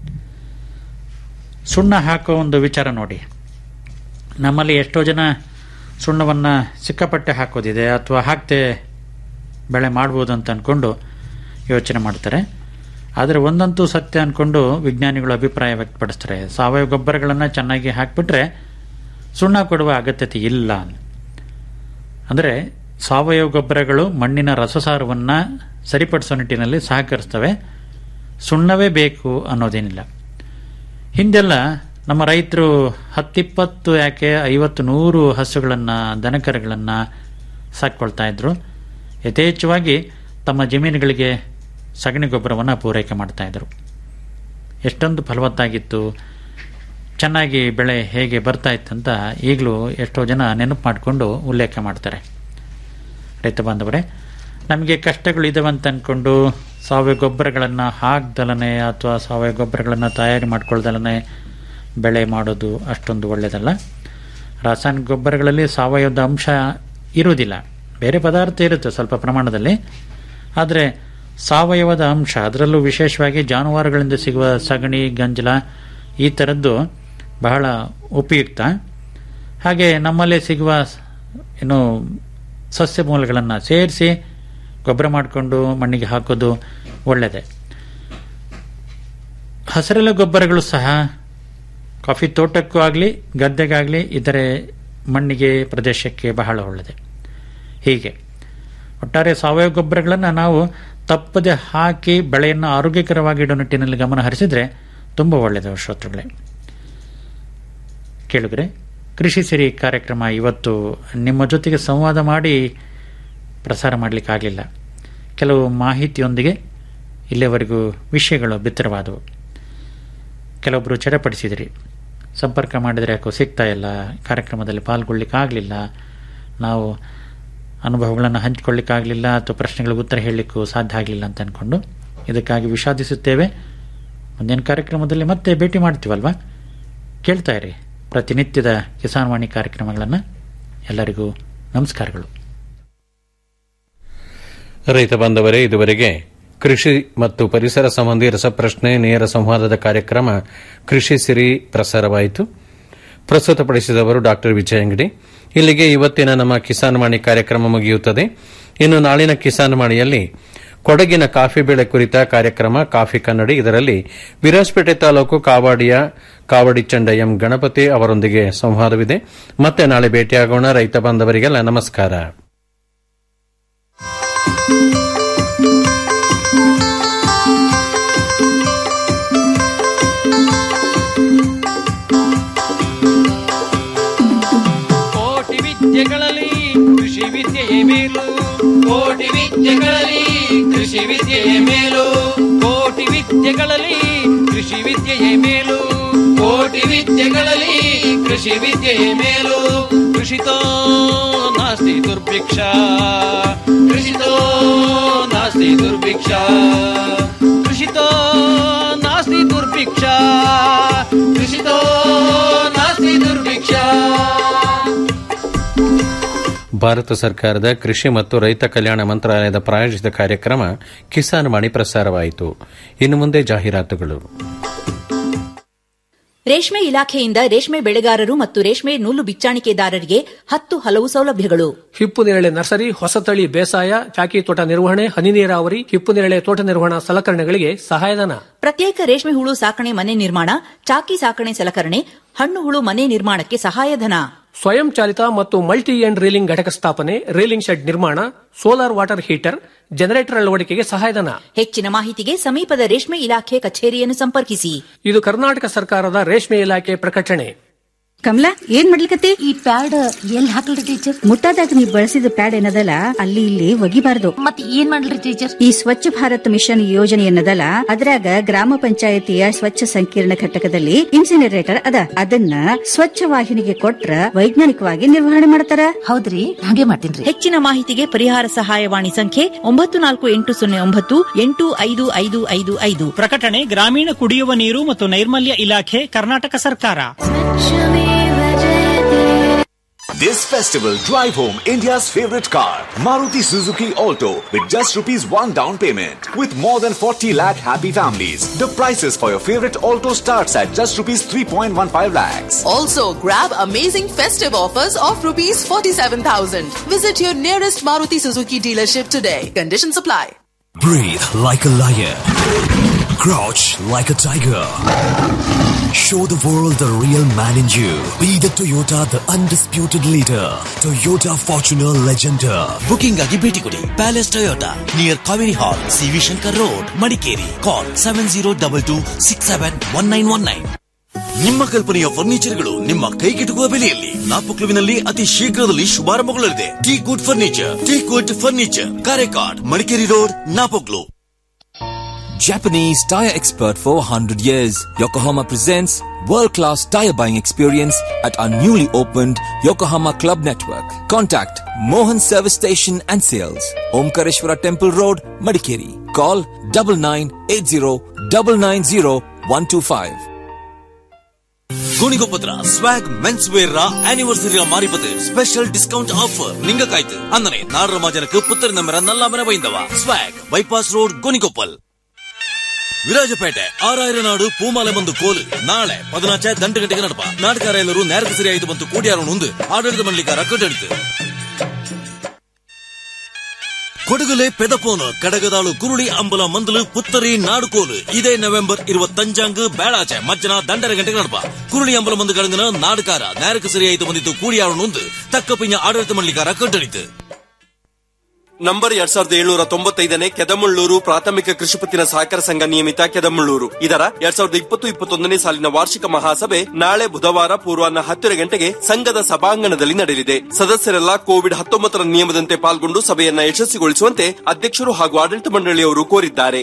ಸುಣ್ಣ ಹಾಕೋ ಒಂದು ವಿಚಾರ ನೋಡಿ ನಮ್ಮಲ್ಲಿ ಎಷ್ಟೋ ಜನ ಸುಣ್ಣವನ್ನು ಸಿಕ್ಕಾಪಟ್ಟೆ ಹಾಕೋದಿದೆ ಅಥವಾ ಹಾಕ್ತೆ ಬೆಳೆ ಮಾಡ್ಬೋದು ಅಂತ ಅಂದ್ಕೊಂಡು ಯೋಚನೆ ಮಾಡ್ತಾರೆ ಆದರೆ ಒಂದಂತೂ ಸತ್ಯ ಅಂದ್ಕೊಂಡು ವಿಜ್ಞಾನಿಗಳು ಅಭಿಪ್ರಾಯ ವ್ಯಕ್ತಪಡಿಸ್ತಾರೆ ಸಾವಯವ ಗೊಬ್ಬರಗಳನ್ನು ಚೆನ್ನಾಗಿ ಹಾಕಿಬಿಟ್ರೆ ಸುಣ್ಣ ಕೊಡುವ ಅಗತ್ಯತೆ ಇಲ್ಲ ಅಂದರೆ ಸಾವಯವ ಗೊಬ್ಬರಗಳು ಮಣ್ಣಿನ ರಸಸಾರವನ್ನು ಸರಿಪಡಿಸೋ ನಿಟ್ಟಿನಲ್ಲಿ ಸಹಕರಿಸ್ತವೆ ಸುಣ್ಣವೇ ಬೇಕು ಅನ್ನೋದೇನಿಲ್ಲ ಹಿಂದೆಲ್ಲ ನಮ್ಮ ರೈತರು ಹತ್ತಿಪ್ಪತ್ತು ಯಾಕೆ ಐವತ್ತು ನೂರು ಹಸುಗಳನ್ನು ದನಕರುಗಳನ್ನು ಸಾಕ್ಕೊಳ್ತಾ ಇದ್ರು ಯಥೇಚ್ಛವಾಗಿ ತಮ್ಮ ಜಮೀನುಗಳಿಗೆ ಸಗಣಿ ಗೊಬ್ಬರವನ್ನು ಪೂರೈಕೆ ಮಾಡ್ತಾ ಇದ್ರು ಎಷ್ಟೊಂದು ಫಲವತ್ತಾಗಿತ್ತು ಚೆನ್ನಾಗಿ ಬೆಳೆ ಹೇಗೆ ಬರ್ತಾ ಇತ್ತಂತ ಈಗಲೂ ಎಷ್ಟೋ ಜನ ನೆನಪು ಮಾಡಿಕೊಂಡು ಉಲ್ಲೇಖ ಮಾಡ್ತಾರೆ ರೈತ ಬಾಂಧವರೇ ನಮಗೆ ಕಷ್ಟಗಳು ಇದಾವೆ ಅಂತ ಅಂದ್ಕೊಂಡು ಸಾವಯವ ಗೊಬ್ಬರಗಳನ್ನು ಹಾಕ್ದಲನೆ ಅಥವಾ ಸಾವಯವ ಗೊಬ್ಬರಗಳನ್ನು ತಯಾರಿ ಮಾಡ್ಕೊಳ್ದಲನೆ ಬೆಳೆ ಮಾಡೋದು ಅಷ್ಟೊಂದು ಒಳ್ಳೆಯದಲ್ಲ ರಾಸಾಯನಿಕ ಗೊಬ್ಬರಗಳಲ್ಲಿ ಸಾವಯವದ ಅಂಶ ಇರುವುದಿಲ್ಲ ಬೇರೆ ಪದಾರ್ಥ ಇರುತ್ತೆ ಸ್ವಲ್ಪ ಪ್ರಮಾಣದಲ್ಲಿ ಆದರೆ ಸಾವಯವದ ಅಂಶ ಅದರಲ್ಲೂ ವಿಶೇಷವಾಗಿ ಜಾನುವಾರುಗಳಿಂದ ಸಿಗುವ ಸಗಣಿ ಗಂಜಲ ಈ ಥರದ್ದು ಬಹಳ ಉಪಯುಕ್ತ ಹಾಗೆ ನಮ್ಮಲ್ಲೇ ಸಿಗುವ ಏನು ಸಸ್ಯ ಮೂಲಗಳನ್ನು ಸೇರಿಸಿ ಗೊಬ್ಬರ ಮಾಡಿಕೊಂಡು ಮಣ್ಣಿಗೆ ಹಾಕೋದು ಒಳ್ಳೆಯದೇ ಹಸಿರೆಲೆ ಗೊಬ್ಬರಗಳು ಸಹ ಕಾಫಿ ತೋಟಕ್ಕೂ ಆಗಲಿ ಗದ್ದೆಗಾಗಲಿ ಇತರೆ ಮಣ್ಣಿಗೆ ಪ್ರದೇಶಕ್ಕೆ ಬಹಳ ಒಳ್ಳೆಯದೆ ಹೀಗೆ ಒಟ್ಟಾರೆ ಸಾವಯವ ಗೊಬ್ಬರಗಳನ್ನು ನಾವು ತಪ್ಪದೆ ಹಾಕಿ ಬೆಳೆಯನ್ನು ಆರೋಗ್ಯಕರವಾಗಿ ಇಡೋ ನಿಟ್ಟಿನಲ್ಲಿ ಗಮನ ಹರಿಸಿದ್ರೆ ತುಂಬ ಒಳ್ಳೆಯದು ಶ್ರೋತೃಗಳೇ ಕೇಳಿದ್ರೆ ಕೃಷಿ ಸಿರಿ ಕಾರ್ಯಕ್ರಮ ಇವತ್ತು ನಿಮ್ಮ ಜೊತೆಗೆ ಸಂವಾದ ಮಾಡಿ ಪ್ರಸಾರ ಮಾಡಲಿಕ್ಕಾಗಲಿಲ್ಲ ಕೆಲವು ಮಾಹಿತಿಯೊಂದಿಗೆ ಇಲ್ಲಿವರೆಗೂ ವಿಷಯಗಳು ಬಿತ್ತರವಾದವು ಕೆಲವೊಬ್ಬರು ಚಡಪಡಿಸಿದಿರಿ ಸಂಪರ್ಕ ಮಾಡಿದರೆ ಯಾಕೋ ಸಿಗ್ತಾ ಇಲ್ಲ ಕಾರ್ಯಕ್ರಮದಲ್ಲಿ ಪಾಲ್ಗೊಳ್ಳಿಕ್ಕಾಗಲಿಲ್ಲ ನಾವು ಅನುಭವಗಳನ್ನು ಹಂಚಿಕೊಳ್ಳಿಕ್ಕಾಗಲಿಲ್ಲ ಅಥವಾ ಪ್ರಶ್ನೆಗಳಿಗೆ ಉತ್ತರ ಹೇಳಲಿಕ್ಕೂ ಸಾಧ್ಯ ಆಗಲಿಲ್ಲ ಅಂತ ಅಂದ್ಕೊಂಡು ಇದಕ್ಕಾಗಿ ವಿಷಾದಿಸುತ್ತೇವೆ ಮುಂದಿನ ಕಾರ್ಯಕ್ರಮದಲ್ಲಿ ಮತ್ತೆ ಭೇಟಿ ಮಾಡ್ತೀವಲ್ವಾ ಕೇಳ್ತಾ ಇರಿ ಪ್ರತಿನಿತ್ಯದ ಕಿಸಾನ್ ವಾಣಿ ಕಾರ್ಯಕ್ರಮಗಳನ್ನು ಎಲ್ಲರಿಗೂ ನಮಸ್ಕಾರಗಳು ರೈತ ಬಾಂಧವರೇ ಇದುವರೆಗೆ ಕೃಷಿ ಮತ್ತು ಪರಿಸರ ಸಂಬಂಧಿ ರಸಪ್ರಶ್ನೆ ನೇರ ಸಂವಾದದ ಕಾರ್ಯಕ್ರಮ ಕೃಷಿ ಸಿರಿ ಪ್ರಸಾರವಾಯಿತು ಪ್ರಸ್ತುತಪಡಿಸಿದವರು ಡಾಕ್ಟರ್ ವಿಜಯ ಅಂಗಡಿ ಇಲ್ಲಿಗೆ ಇವತ್ತಿನ ನಮ್ಮ ಕಿಸಾನ್ ವಾಣಿ ಕಾರ್ಯಕ್ರಮ ಮುಗಿಯುತ್ತದೆ ಇನ್ನು ನಾಳಿನ ಕಿಸಾನ್ ವಾಣಿಯಲ್ಲಿ ಕೊಡಗಿನ ಕಾಫಿ ಬೆಳೆ ಕುರಿತ ಕಾರ್ಯಕ್ರಮ ಕಾಫಿ ಕನ್ನಡಿ ಇದರಲ್ಲಿ ವಿರಾಜಪೇಟೆ ತಾಲೂಕು ಕಾವಾಡಿಯ ಕಾವಡಿ ಚಂಡ ಎಂ ಗಣಪತಿ ಅವರೊಂದಿಗೆ ಸಂವಾದವಿದೆ ಮತ್ತೆ ನಾಳೆ ಭೇಟಿಯಾಗೋಣ ರೈತ ಬಾಂಧವರಿಗೆಲ್ಲ ನಮಸ್ಕಾರ ಕೋಟಿ ವಿದ್ಯೆಗಳಲ್ಲಿ ಕೃಷಿ ವಿದ್ಯೆಯೇ ಮೇಲು ಕೋಟಿ ವಿದ್ಯೆಗಳಲ್ಲಿ ಕೃಷಿ ವಿದ್ಯೆಯೇ ಮೇಲು ಕೋಟಿ ವಿದ್ಯೆಗಳಲ್ಲಿ ಕೃಷಿ ವಿದ್ಯೆಯೇ ಮೇಲು ಕೋಟಿ ವಿದ್ಯೆಗಳಲ್ಲಿ ಕೃಷಿ ವಿದ್ಯೆಯೇ ಮೇಲು ಕೃಷಿತೋ ನಾಸ್ತಿ ದುರ್ಭಿಕ್ಷ ಕೃಷಿತೋ ನಾಸ್ತಿ ದುರ್ಭಿಕ್ಷ ಕೃಷಿತೋ ನಾಸ್ತಿ ದುರ್ಭಿಕ್ಷ ಕೃಷಿತೋ ನಾಸ್ತಿ ದುರ್ಭಿಕ್ಷ ಭಾರತ ಸರ್ಕಾರದ ಕೃಷಿ ಮತ್ತು ರೈತ ಕಲ್ಯಾಣ ಮಂತ್ರಾಲಯದ ಪ್ರಾಯೋಜಿತ ಕಾರ್ಯಕ್ರಮ ಕಿಸಾನ್ ವಾಣಿ ಪ್ರಸಾರವಾಯಿತು ಇನ್ನು ಮುಂದೆ ಜಾಹೀರಾತುಗಳು ರೇಷ್ಮೆ ಇಲಾಖೆಯಿಂದ ರೇಷ್ಮೆ ಬೆಳೆಗಾರರು ಮತ್ತು ರೇಷ್ಮೆ ನೂಲು ಬಿಚ್ಚಾಣಿಕೆದಾರರಿಗೆ ಹತ್ತು ಹಲವು ಸೌಲಭ್ಯಗಳು ಹಿಪ್ಪು ನೇರಳೆ ನರ್ಸರಿ ಹೊಸತಳಿ ಬೇಸಾಯ ಚಾಕಿ ತೋಟ ನಿರ್ವಹಣೆ ಹನಿ ನೀರಾವರಿ ಹಿಪ್ಪು ನೇರಳೆ ತೋಟ ನಿರ್ವಹಣಾ ಸಲಕರಣೆಗಳಿಗೆ ಸಹಾಯಧನ ಪ್ರತ್ಯೇಕ ರೇಷ್ಮೆ ಹುಳು ಸಾಕಣೆ ಮನೆ ನಿರ್ಮಾಣ ಚಾಕಿ ಸಾಕಣೆ ಸಲಕರಣೆ ಹಣ್ಣು ಹುಳು ಮನೆ ನಿರ್ಮಾಣಕ್ಕೆ ಸಹಾಯಧನ ಸ್ವಯಂ ಚಾಲಿತ ಮತ್ತು ಮಲ್ಟಿ ಎಂಡ್ ರೀಲಿಂಗ್ ಘಟಕ ಸ್ಥಾಪನೆ ರೀಲಿಂಗ್ ಶೆಡ್ ನಿರ್ಮಾಣ ಸೋಲಾರ್ ವಾಟರ್ ಹೀಟರ್ ಜನರೇಟರ್ ಅಳವಡಿಕೆಗೆ ಸಹಾಯಧನ ಹೆಚ್ಚಿನ ಮಾಹಿತಿಗೆ ಸಮೀಪದ ರೇಷ್ಮೆ ಇಲಾಖೆ ಕಚೇರಿಯನ್ನು ಸಂಪರ್ಕಿಸಿ ಇದು ಕರ್ನಾಟಕ ಸರ್ಕಾರದ ರೇಷ್ಮೆ ಇಲಾಖೆ ಪ್ರಕಟಣೆ ಕಮಲಾ ಏನ್ ಮಾಡ್ಲಿಕತ್ತಿ ಈ ಪ್ಯಾಡ್ ಎಲ್ಲಿ ಹಾಕಲ್ರಿ ಟೀಚರ್ ಮುಟ್ಟಾದಾಗ ನೀವು ಬಳಸಿದ ಪ್ಯಾಡ್ ಏನದಲ್ಲ ಅಲ್ಲಿ ಇಲ್ಲಿ ಒಗಿಬಾರ್ದು ಮತ್ ಏನ್ ಮಾಡ್ಲಿ ಟೀಚರ್ ಈ ಸ್ವಚ್ಛ ಭಾರತ್ ಮಿಷನ್ ಯೋಜನೆ ಏನದಲ್ಲ ಅದ್ರಾಗ ಗ್ರಾಮ ಪಂಚಾಯತಿಯ ಸ್ವಚ್ಛ ಸಂಕೀರ್ಣ ಘಟಕದಲ್ಲಿ ಇನ್ಸಿನರೇಟರ್ ಅದ ಅದನ್ನ ಸ್ವಚ್ಛ ವಾಹಿನಿಗೆ ಕೊಟ್ರ ವೈಜ್ಞಾನಿಕವಾಗಿ ನಿರ್ವಹಣೆ ಮಾಡ್ತಾರ ಹೌದ್ರಿ ಹಾಗೆ ಮಾಡ್ತೀನ್ರಿ ಹೆಚ್ಚಿನ ಮಾಹಿತಿಗೆ ಪರಿಹಾರ ಸಹಾಯವಾಣಿ ಸಂಖ್ಯೆ ಒಂಬತ್ತು ನಾಲ್ಕು ಎಂಟು ಸೊನ್ನೆ ಒಂಬತ್ತು ಎಂಟು ಐದು ಐದು ಐದು ಐದು ಪ್ರಕಟಣೆ ಗ್ರಾಮೀಣ ಕುಡಿಯುವ ನೀರು ಮತ್ತು ನೈರ್ಮಲ್ಯ ಇಲಾಖೆ ಕರ್ನಾಟಕ ಸರ್ಕಾರ This festival, drive home India's favorite car, Maruti Suzuki Alto, with just rupees 1 down payment. With more than 40 lakh happy families, the prices for your favorite Alto starts at just rupees 3.15 lakhs. Also, grab amazing festive offers of rupees 47,000. Visit your nearest Maruti Suzuki dealership today. Conditions apply. Breathe like a lion. Crouch like a tiger. Show the world the real man in you. Be the Toyota, the undisputed leader. Toyota Fortuner Legender. Booking ಆಗಿ ಭೇಟಿ ಕೊಡಿ palace Toyota near Kaveri hall CV Shankar road Madikeri call seven zero double two six seven one nine one nine ನಿಮ್ಮ ಕಲ್ಪನೆಯ ಫರ್ನಿಚರ್ಗಳು ನಿಮ್ಮ ಕೈಗೆಟುಕುವ ಬೆಲೆಯಲ್ಲಿ ನಾಪಕ್ಲುವಿನಲ್ಲಿ ಅತಿ ಶೀಘ್ರದಲ್ಲಿ ಶುಭಾರಂಭಗೊಳ್ಳಲಿದೆ T good furniture T good furniture Karekad Madikeri road Napaklu Japanese tire expert for 100 years, Yokohama presents world-class tire buying experience at our newly opened Yokohama Club Network. Contact Mohan Service Station and Sales, Omkareshwara Temple Road, Madikeri. Call 9980 ഗുണികൊപ്പത്ര swag men's wear anniversary മാറിപ്പത് special discount offer നിങ്ങൾക്കായിട്ട് അങ്ങനെ നാടര മാജനക്ക് പുത്തരി നമ്പര നല്ലാമന വൈന്ദവ swag bypass road Gonikoppal Virajpet ಆರಾಯಿರ ನಾಡು ಪೂಮಾಲೆ ಬಂದು ಕೋಲು ನಾಳೆ ಪದಿನಾಚೆ ದಂಟು ಗಂಟೆಗೆ ನಡಪ ನಾಟಕಾರ ಎಲ್ಲರೂ ನೇರಕ್ಕೆ ಸರಿಯಾಯಿತು ಬಂತು ಕೂಡಿಯಾರು ಮುಂದೆ ಆಡಳಿತ ಮಂಡಳಿಕಾರ ಕಟ್ಟಣಿತು ಕೊಡಗಲೆ ಪೆದಪೋನು ಕಡಗದಾಳು ಕುರುಳಿ ಅಂಬಲ ಮಂದಲು ಪುತ್ತರಿ ನಾಡುಕೋಲು ಇದೇ ನವೆಂಬರ್ ഇരുപത്തഞ്ചാങ്ക് ಬೇಳಾಚೆ ಮಜ್ಜನ ದಂಡರ ಗಂಟೆಗೆ ನಡಪ ಕುರುಳಿ ಅಂಬಲ ಮಂದು ಕಡಂಗನ ನಾಡುಕಾರ ನೇರಕ್ಕೆ ಸರಿಯಾಯಿತು ಬಂದಿತ್ತು ಕೂಡಿಯಾರು ನೊಂದು ತಕ್ಕ ಪಿಂಜ ಆಡಳಿತ ಮಂಡಳಿಕಾರ ಕಟ್ಟಣಿತು ನಂಬರ್ ಎರಡ್ ಸಾವಿರದ ಏಳ್ನೂರ ತೊಂಬತ್ತೈದನೇ ಕೆದಮುಳ್ಳೂರು ಪ್ರಾಥಮಿಕ ಕೃಷಿ ಪತ್ತಿನ ಸಹಕಾರ ಸಂಘ ನಿಯಮಿತ ಕೆದಮುಳ್ಳೂರು ಇದರ ಎರಡ್ ಸಾವಿರದ ಇಪ್ಪತ್ತು ಇಪ್ಪತ್ತೊಂದನೇ ಸಾಲಿನ ವಾರ್ಷಿಕ ಮಹಾಸಭೆ ನಾಳೆ ಬುಧವಾರ ಪೂರ್ವಾಹ್ನ ಹತ್ತರ ಗಂಟೆಗೆ ಸಂಘದ ಸಭಾಂಗಣದಲ್ಲಿ ನಡೆಯಲಿದೆ ಸದಸ್ಯರೆಲ್ಲ ಕೋವಿಡ್ ಹತ್ತೊಂಬತ್ತರ ನಿಯಮದಂತೆ ಪಾಲ್ಗೊಂಡು ಸಭೆಯನ್ನ ಯಶಸ್ವಿಗೊಳಿಸುವಂತೆ ಅಧ್ಯಕ್ಷರು ಹಾಗೂ ಆಡಳಿತ ಮಂಡಳಿಯವರು ಕೋರಿದ್ದಾರೆ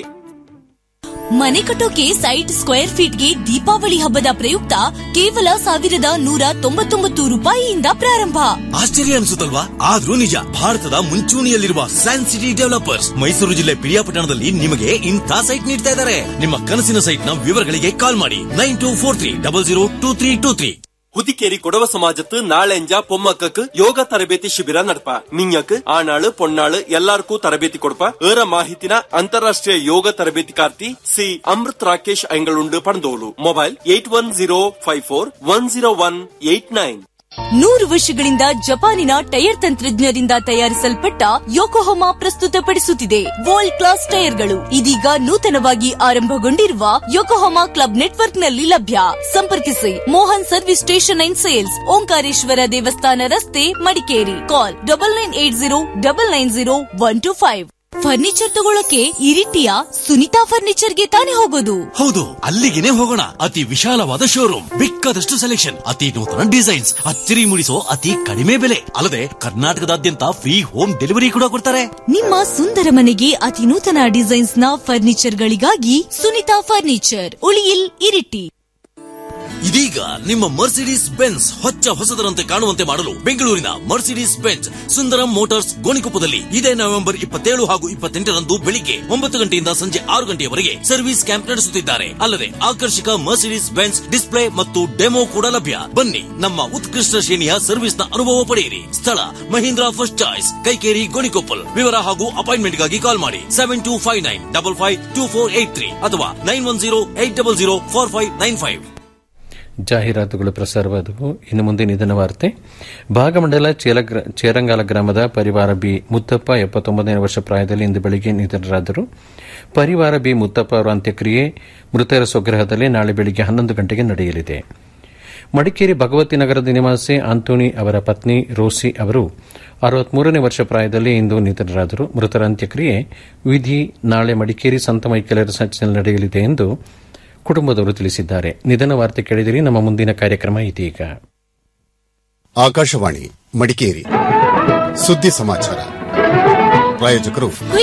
ಮನೆ ಕಟ್ಟೋಕೆ ಸೈಟ್ ಸ್ಕ್ವೇರ್ ಫೀಟ್ಗೆ ದೀಪಾವಳಿ ಹಬ್ಬದ ಪ್ರಯುಕ್ತ ಕೇವಲ ಸಾವಿರದ ನೂರ ತೊಂಬತ್ತೊಂಬತ್ತು ರೂಪಾಯಿಯಿಂದ ಪ್ರಾರಂಭ ಆಶ್ಚರ್ಯ ಅನಿಸುತ್ತಲ್ವಾ ಆದ್ರೂ ನಿಜ ಭಾರತದ ಮುಂಚೂಣಿಯಲ್ಲಿರುವ ಸೈನ್ಸ್ ಸಿಟಿ ಡೆವಲಪರ್ಸ್ ಮೈಸೂರು ಜಿಲ್ಲೆ ಪಿರಿಯಾಪಟ್ಟಣದಲ್ಲಿ ನಿಮಗೆ ಇಂಥ ಸೈಟ್ ನೀಡ್ತಾ ಇದ್ದಾರೆ ನಿಮ್ಮ ಕನಸಿನ ಸೈಟ್ ನ ವಿವರಗಳಿಗೆ ಕಾಲ್ ಮಾಡಿ nine two four three double zero two three two three Hudikeri Kodava ಸಮಾಜತ್ತು ನಾಳೆಂಜ ಪೊಮ್ಮಕ್ಕಕ್ ಯೋಗ ತರಬೇತಿ ಶಿಬಿರ ನಡಪ ನಿಂಗಕ್ ಆನಾಳು ಪೊನ್ನಾಳು ಎಲ್ಲಾರ್ಗೂ ತರಬೇತಿ ಕೊಡಪ ಏರ ಮಾಹಿತಿನ ಅಂತಾರಾಷ್ಟ್ರೀಯ ಯೋಗ ತರಬೇತಿಕಾರ್ತಿ ಸಿ ಅಮೃತ್ ರಾಕೇಶ್ ಐಂಗಳುಂಡು ಪಣದೋಳು mobile eight one zero five four one zero one eight nine ನೂರು ವರ್ಷಗಳಿಂದ ಜಪಾನಿನ ಟೈರ್ ತಂತ್ರಜ್ಞರಿಂದ ತಯಾರಿಸಲ್ಪಟ್ಟ ಯೋಕೋಹೊಮಾ ಪ್ರಸ್ತುತಪಡಿಸುತ್ತಿದೆ ವರ್ಲ್ಡ್ ಕ್ಲಾಸ್ ಟೈರ್ಗಳು ಇದೀಗ ನೂತನವಾಗಿ ಆರಂಭಗೊಂಡಿರುವ ಯೋಕೋಹೊಮಾ ಕ್ಲಬ್ ನೆಟ್ವರ್ಕ್ನಲ್ಲಿ ಲಭ್ಯ ಸಂಪರ್ಕಿಸಿ Mohan service station and sales Omkareshwara ದೇವಸ್ಥಾನ ರಸ್ತೆ Madikeri call double nine eight zero double nine zero one two five furniture ತಗೊಳಕ್ಕೆ ಇರಿಟಿಯ ಸುನಿತಾ ಫರ್ನಿಚರ್ಗೆ ತಾನೇ ಹೋಗೋದು ಹೌದು ಅಲ್ಲಿಗೆನೆ ಹೋಗೋಣ ಅತಿ ವಿಶಾಲವಾದ ಶೋರೂಮ್ ಬೇಕಾದಷ್ಟು ಸೆಲೆಕ್ಷನ್ ಅತಿ ನೂತನ ಡಿಸೈನ್ಸ್ ಅಚ್ಚರಿ ಮೂಡಿಸೋ ಅತಿ ಕಡಿಮೆ ಬೆಲೆ ಅಲ್ಲದೆ ಕರ್ನಾಟಕದಾದ್ಯಂತ ಫ್ರೀ ಹೋಮ್ ಡೆಲಿವರಿ ಕೂಡ ಕೊಡ್ತಾರೆ ನಿಮ್ಮ ಸುಂದರ ಮನೆಗೆ ಅತಿ ನೂತನ ಡಿಸೈನ್ಸ್ ನ ಫರ್ನಿಚರ್ ಗಳಿಗಾಗಿ ಸುನಿತಾ ಫರ್ನಿಚರ್ ಉಳಿಯಿಲ್ ಇರಿಟಿ ಇದೀಗ ನಿಮ್ಮ ಮರ್ಸಿಡೀಸ್ ಬೆನ್ಸ್ ಹೊಚ್ಚ ಹೊಸದರಂತೆ ಕಾಣುವಂತೆ ಮಾಡಲು ಬೆಂಗಳೂರಿನ ಮರ್ಸಿಡೀಸ್ ಬೆನ್ಸ್ ಸುಂದರಂ ಮೋಟಾರ್ಸ್ ಗೋಣಿಕೊಪ್ಪದಲ್ಲಿ ಇದೇ ನವೆಂಬರ್ ಇಪ್ಪತ್ತೇಳು ಹಾಗೂ ಇಪ್ಪತ್ತೆಂಟರಂದು ಬೆಳಿಗ್ಗೆ ಒಂಬತ್ತು ಗಂಟೆಯಿಂದ ಸಂಜೆ ಆರು ಗಂಟೆಯವರೆಗೆ ಸರ್ವಿಸ್ ಕ್ಯಾಂಪ್ ನಡೆಸುತ್ತಿದ್ದಾರೆ ಅಲ್ಲದೆ ಆಕರ್ಷಕ ಮರ್ಸಿಡೀಸ್ ಬೆನ್ಸ್ ಡಿಸ್ಪ್ಲೇ ಮತ್ತು ಡೆಮೋ ಕೂಡ ಲಭ್ಯ ಬನ್ನಿ ನಮ್ಮ ಉತ್ಕೃಷ್ಟ ಶ್ರೇಣಿಯ ಸರ್ವಿಸ್ ನ ಅನುಭವ ಪಡೆಯಿರಿ ಸ್ಥಳ ಮಹೀಂದ್ರಾ ಫಸ್ಟ್ ಚಾಯ್ಸ್ ಕೈಕೇರಿ ಗೋಣಿಕೊಪ್ಪಲ್ ವಿವರ ಹಾಗೂ ಅಪಾಯಿಂಟ್ಮೆಂಟ್ಗಾಗಿ ಕಾಲ್ ಮಾಡಿ seven two five nine double five two four eight three ಅಥವಾ nine one zero eight double zero four five nine five ಜಾಹೀರಾತುಗಳು ಪ್ರಸಾರವಾದವು ಇನ್ನು ಮುಂದೆ ನಿಧನ ವಾರ್ತೆ ಭಾಗಮಂಡಲ ಚೇಲಗ್ರ ಚೇರಂಗಾಲ ಗ್ರಾಮದ ಪರಿವಾರ ಬಿ ಮುತ್ತಪ್ಪ ಎಪ್ಪತ್ತೊಂಬತ್ತನೇ ವರ್ಷ ಪ್ರಾಯದಲ್ಲಿ ಇಂದು ಬೆಳಗ್ಗೆ ನಿಧನರಾದರು ಪರಿವಾರ ಬಿ ಮುತ್ತಪ್ಪ ಅವರ ಅಂತ್ಯಕ್ರಿಯೆ ಮೃತರ ಸ್ವಗ್ರಹದಲ್ಲಿ ನಾಳೆ ಬೆಳಗ್ಗೆ ಹನ್ನೊಂದು ಗಂಟೆಗೆ ನಡೆಯಲಿದೆ ಮಡಿಕೇರಿ ಭಗವತಿ ನಗರದ ನಿವಾಸಿ ಆಂಟೋನಿ ಅವರ ಪತ್ನಿ ರೋಸಿ ಅವರು ಅರವತ್ಮೂರನೇ ವರ್ಷ ಪ್ರಾಯದಲ್ಲಿ ಇಂದು ನಿಧನರಾದರು ಮೃತರ ಅಂತ್ಯಕ್ರಿಯೆ ವಿಧಿ ನಾಳೆ ಮಡಿಕೇರಿ ಸಂತ ಮೈಕೆಲರ ಚರ್ಚ್ನಲ್ಲಿ ನಡೆಯಲಿದೆ ಎಂದು ಕುಟುಂಬದವರು ತಿಳಿಸಿದ್ದಾರೆ ನಿಧನ ವಾರ್ತೆ ಕೇಳಿದಿರಿ ನಮ್ಮ ಮುಂದಿನ ಕಾರ್ಯಕ್ರಮ ಇದೀಗ ಆಕಾಶವಾಣಿ ಮಡಿಕೇರಿ ಸುದ್ದಿ ಸಮಾಚಾರ ಪ್ರಾಯೋಜಕರು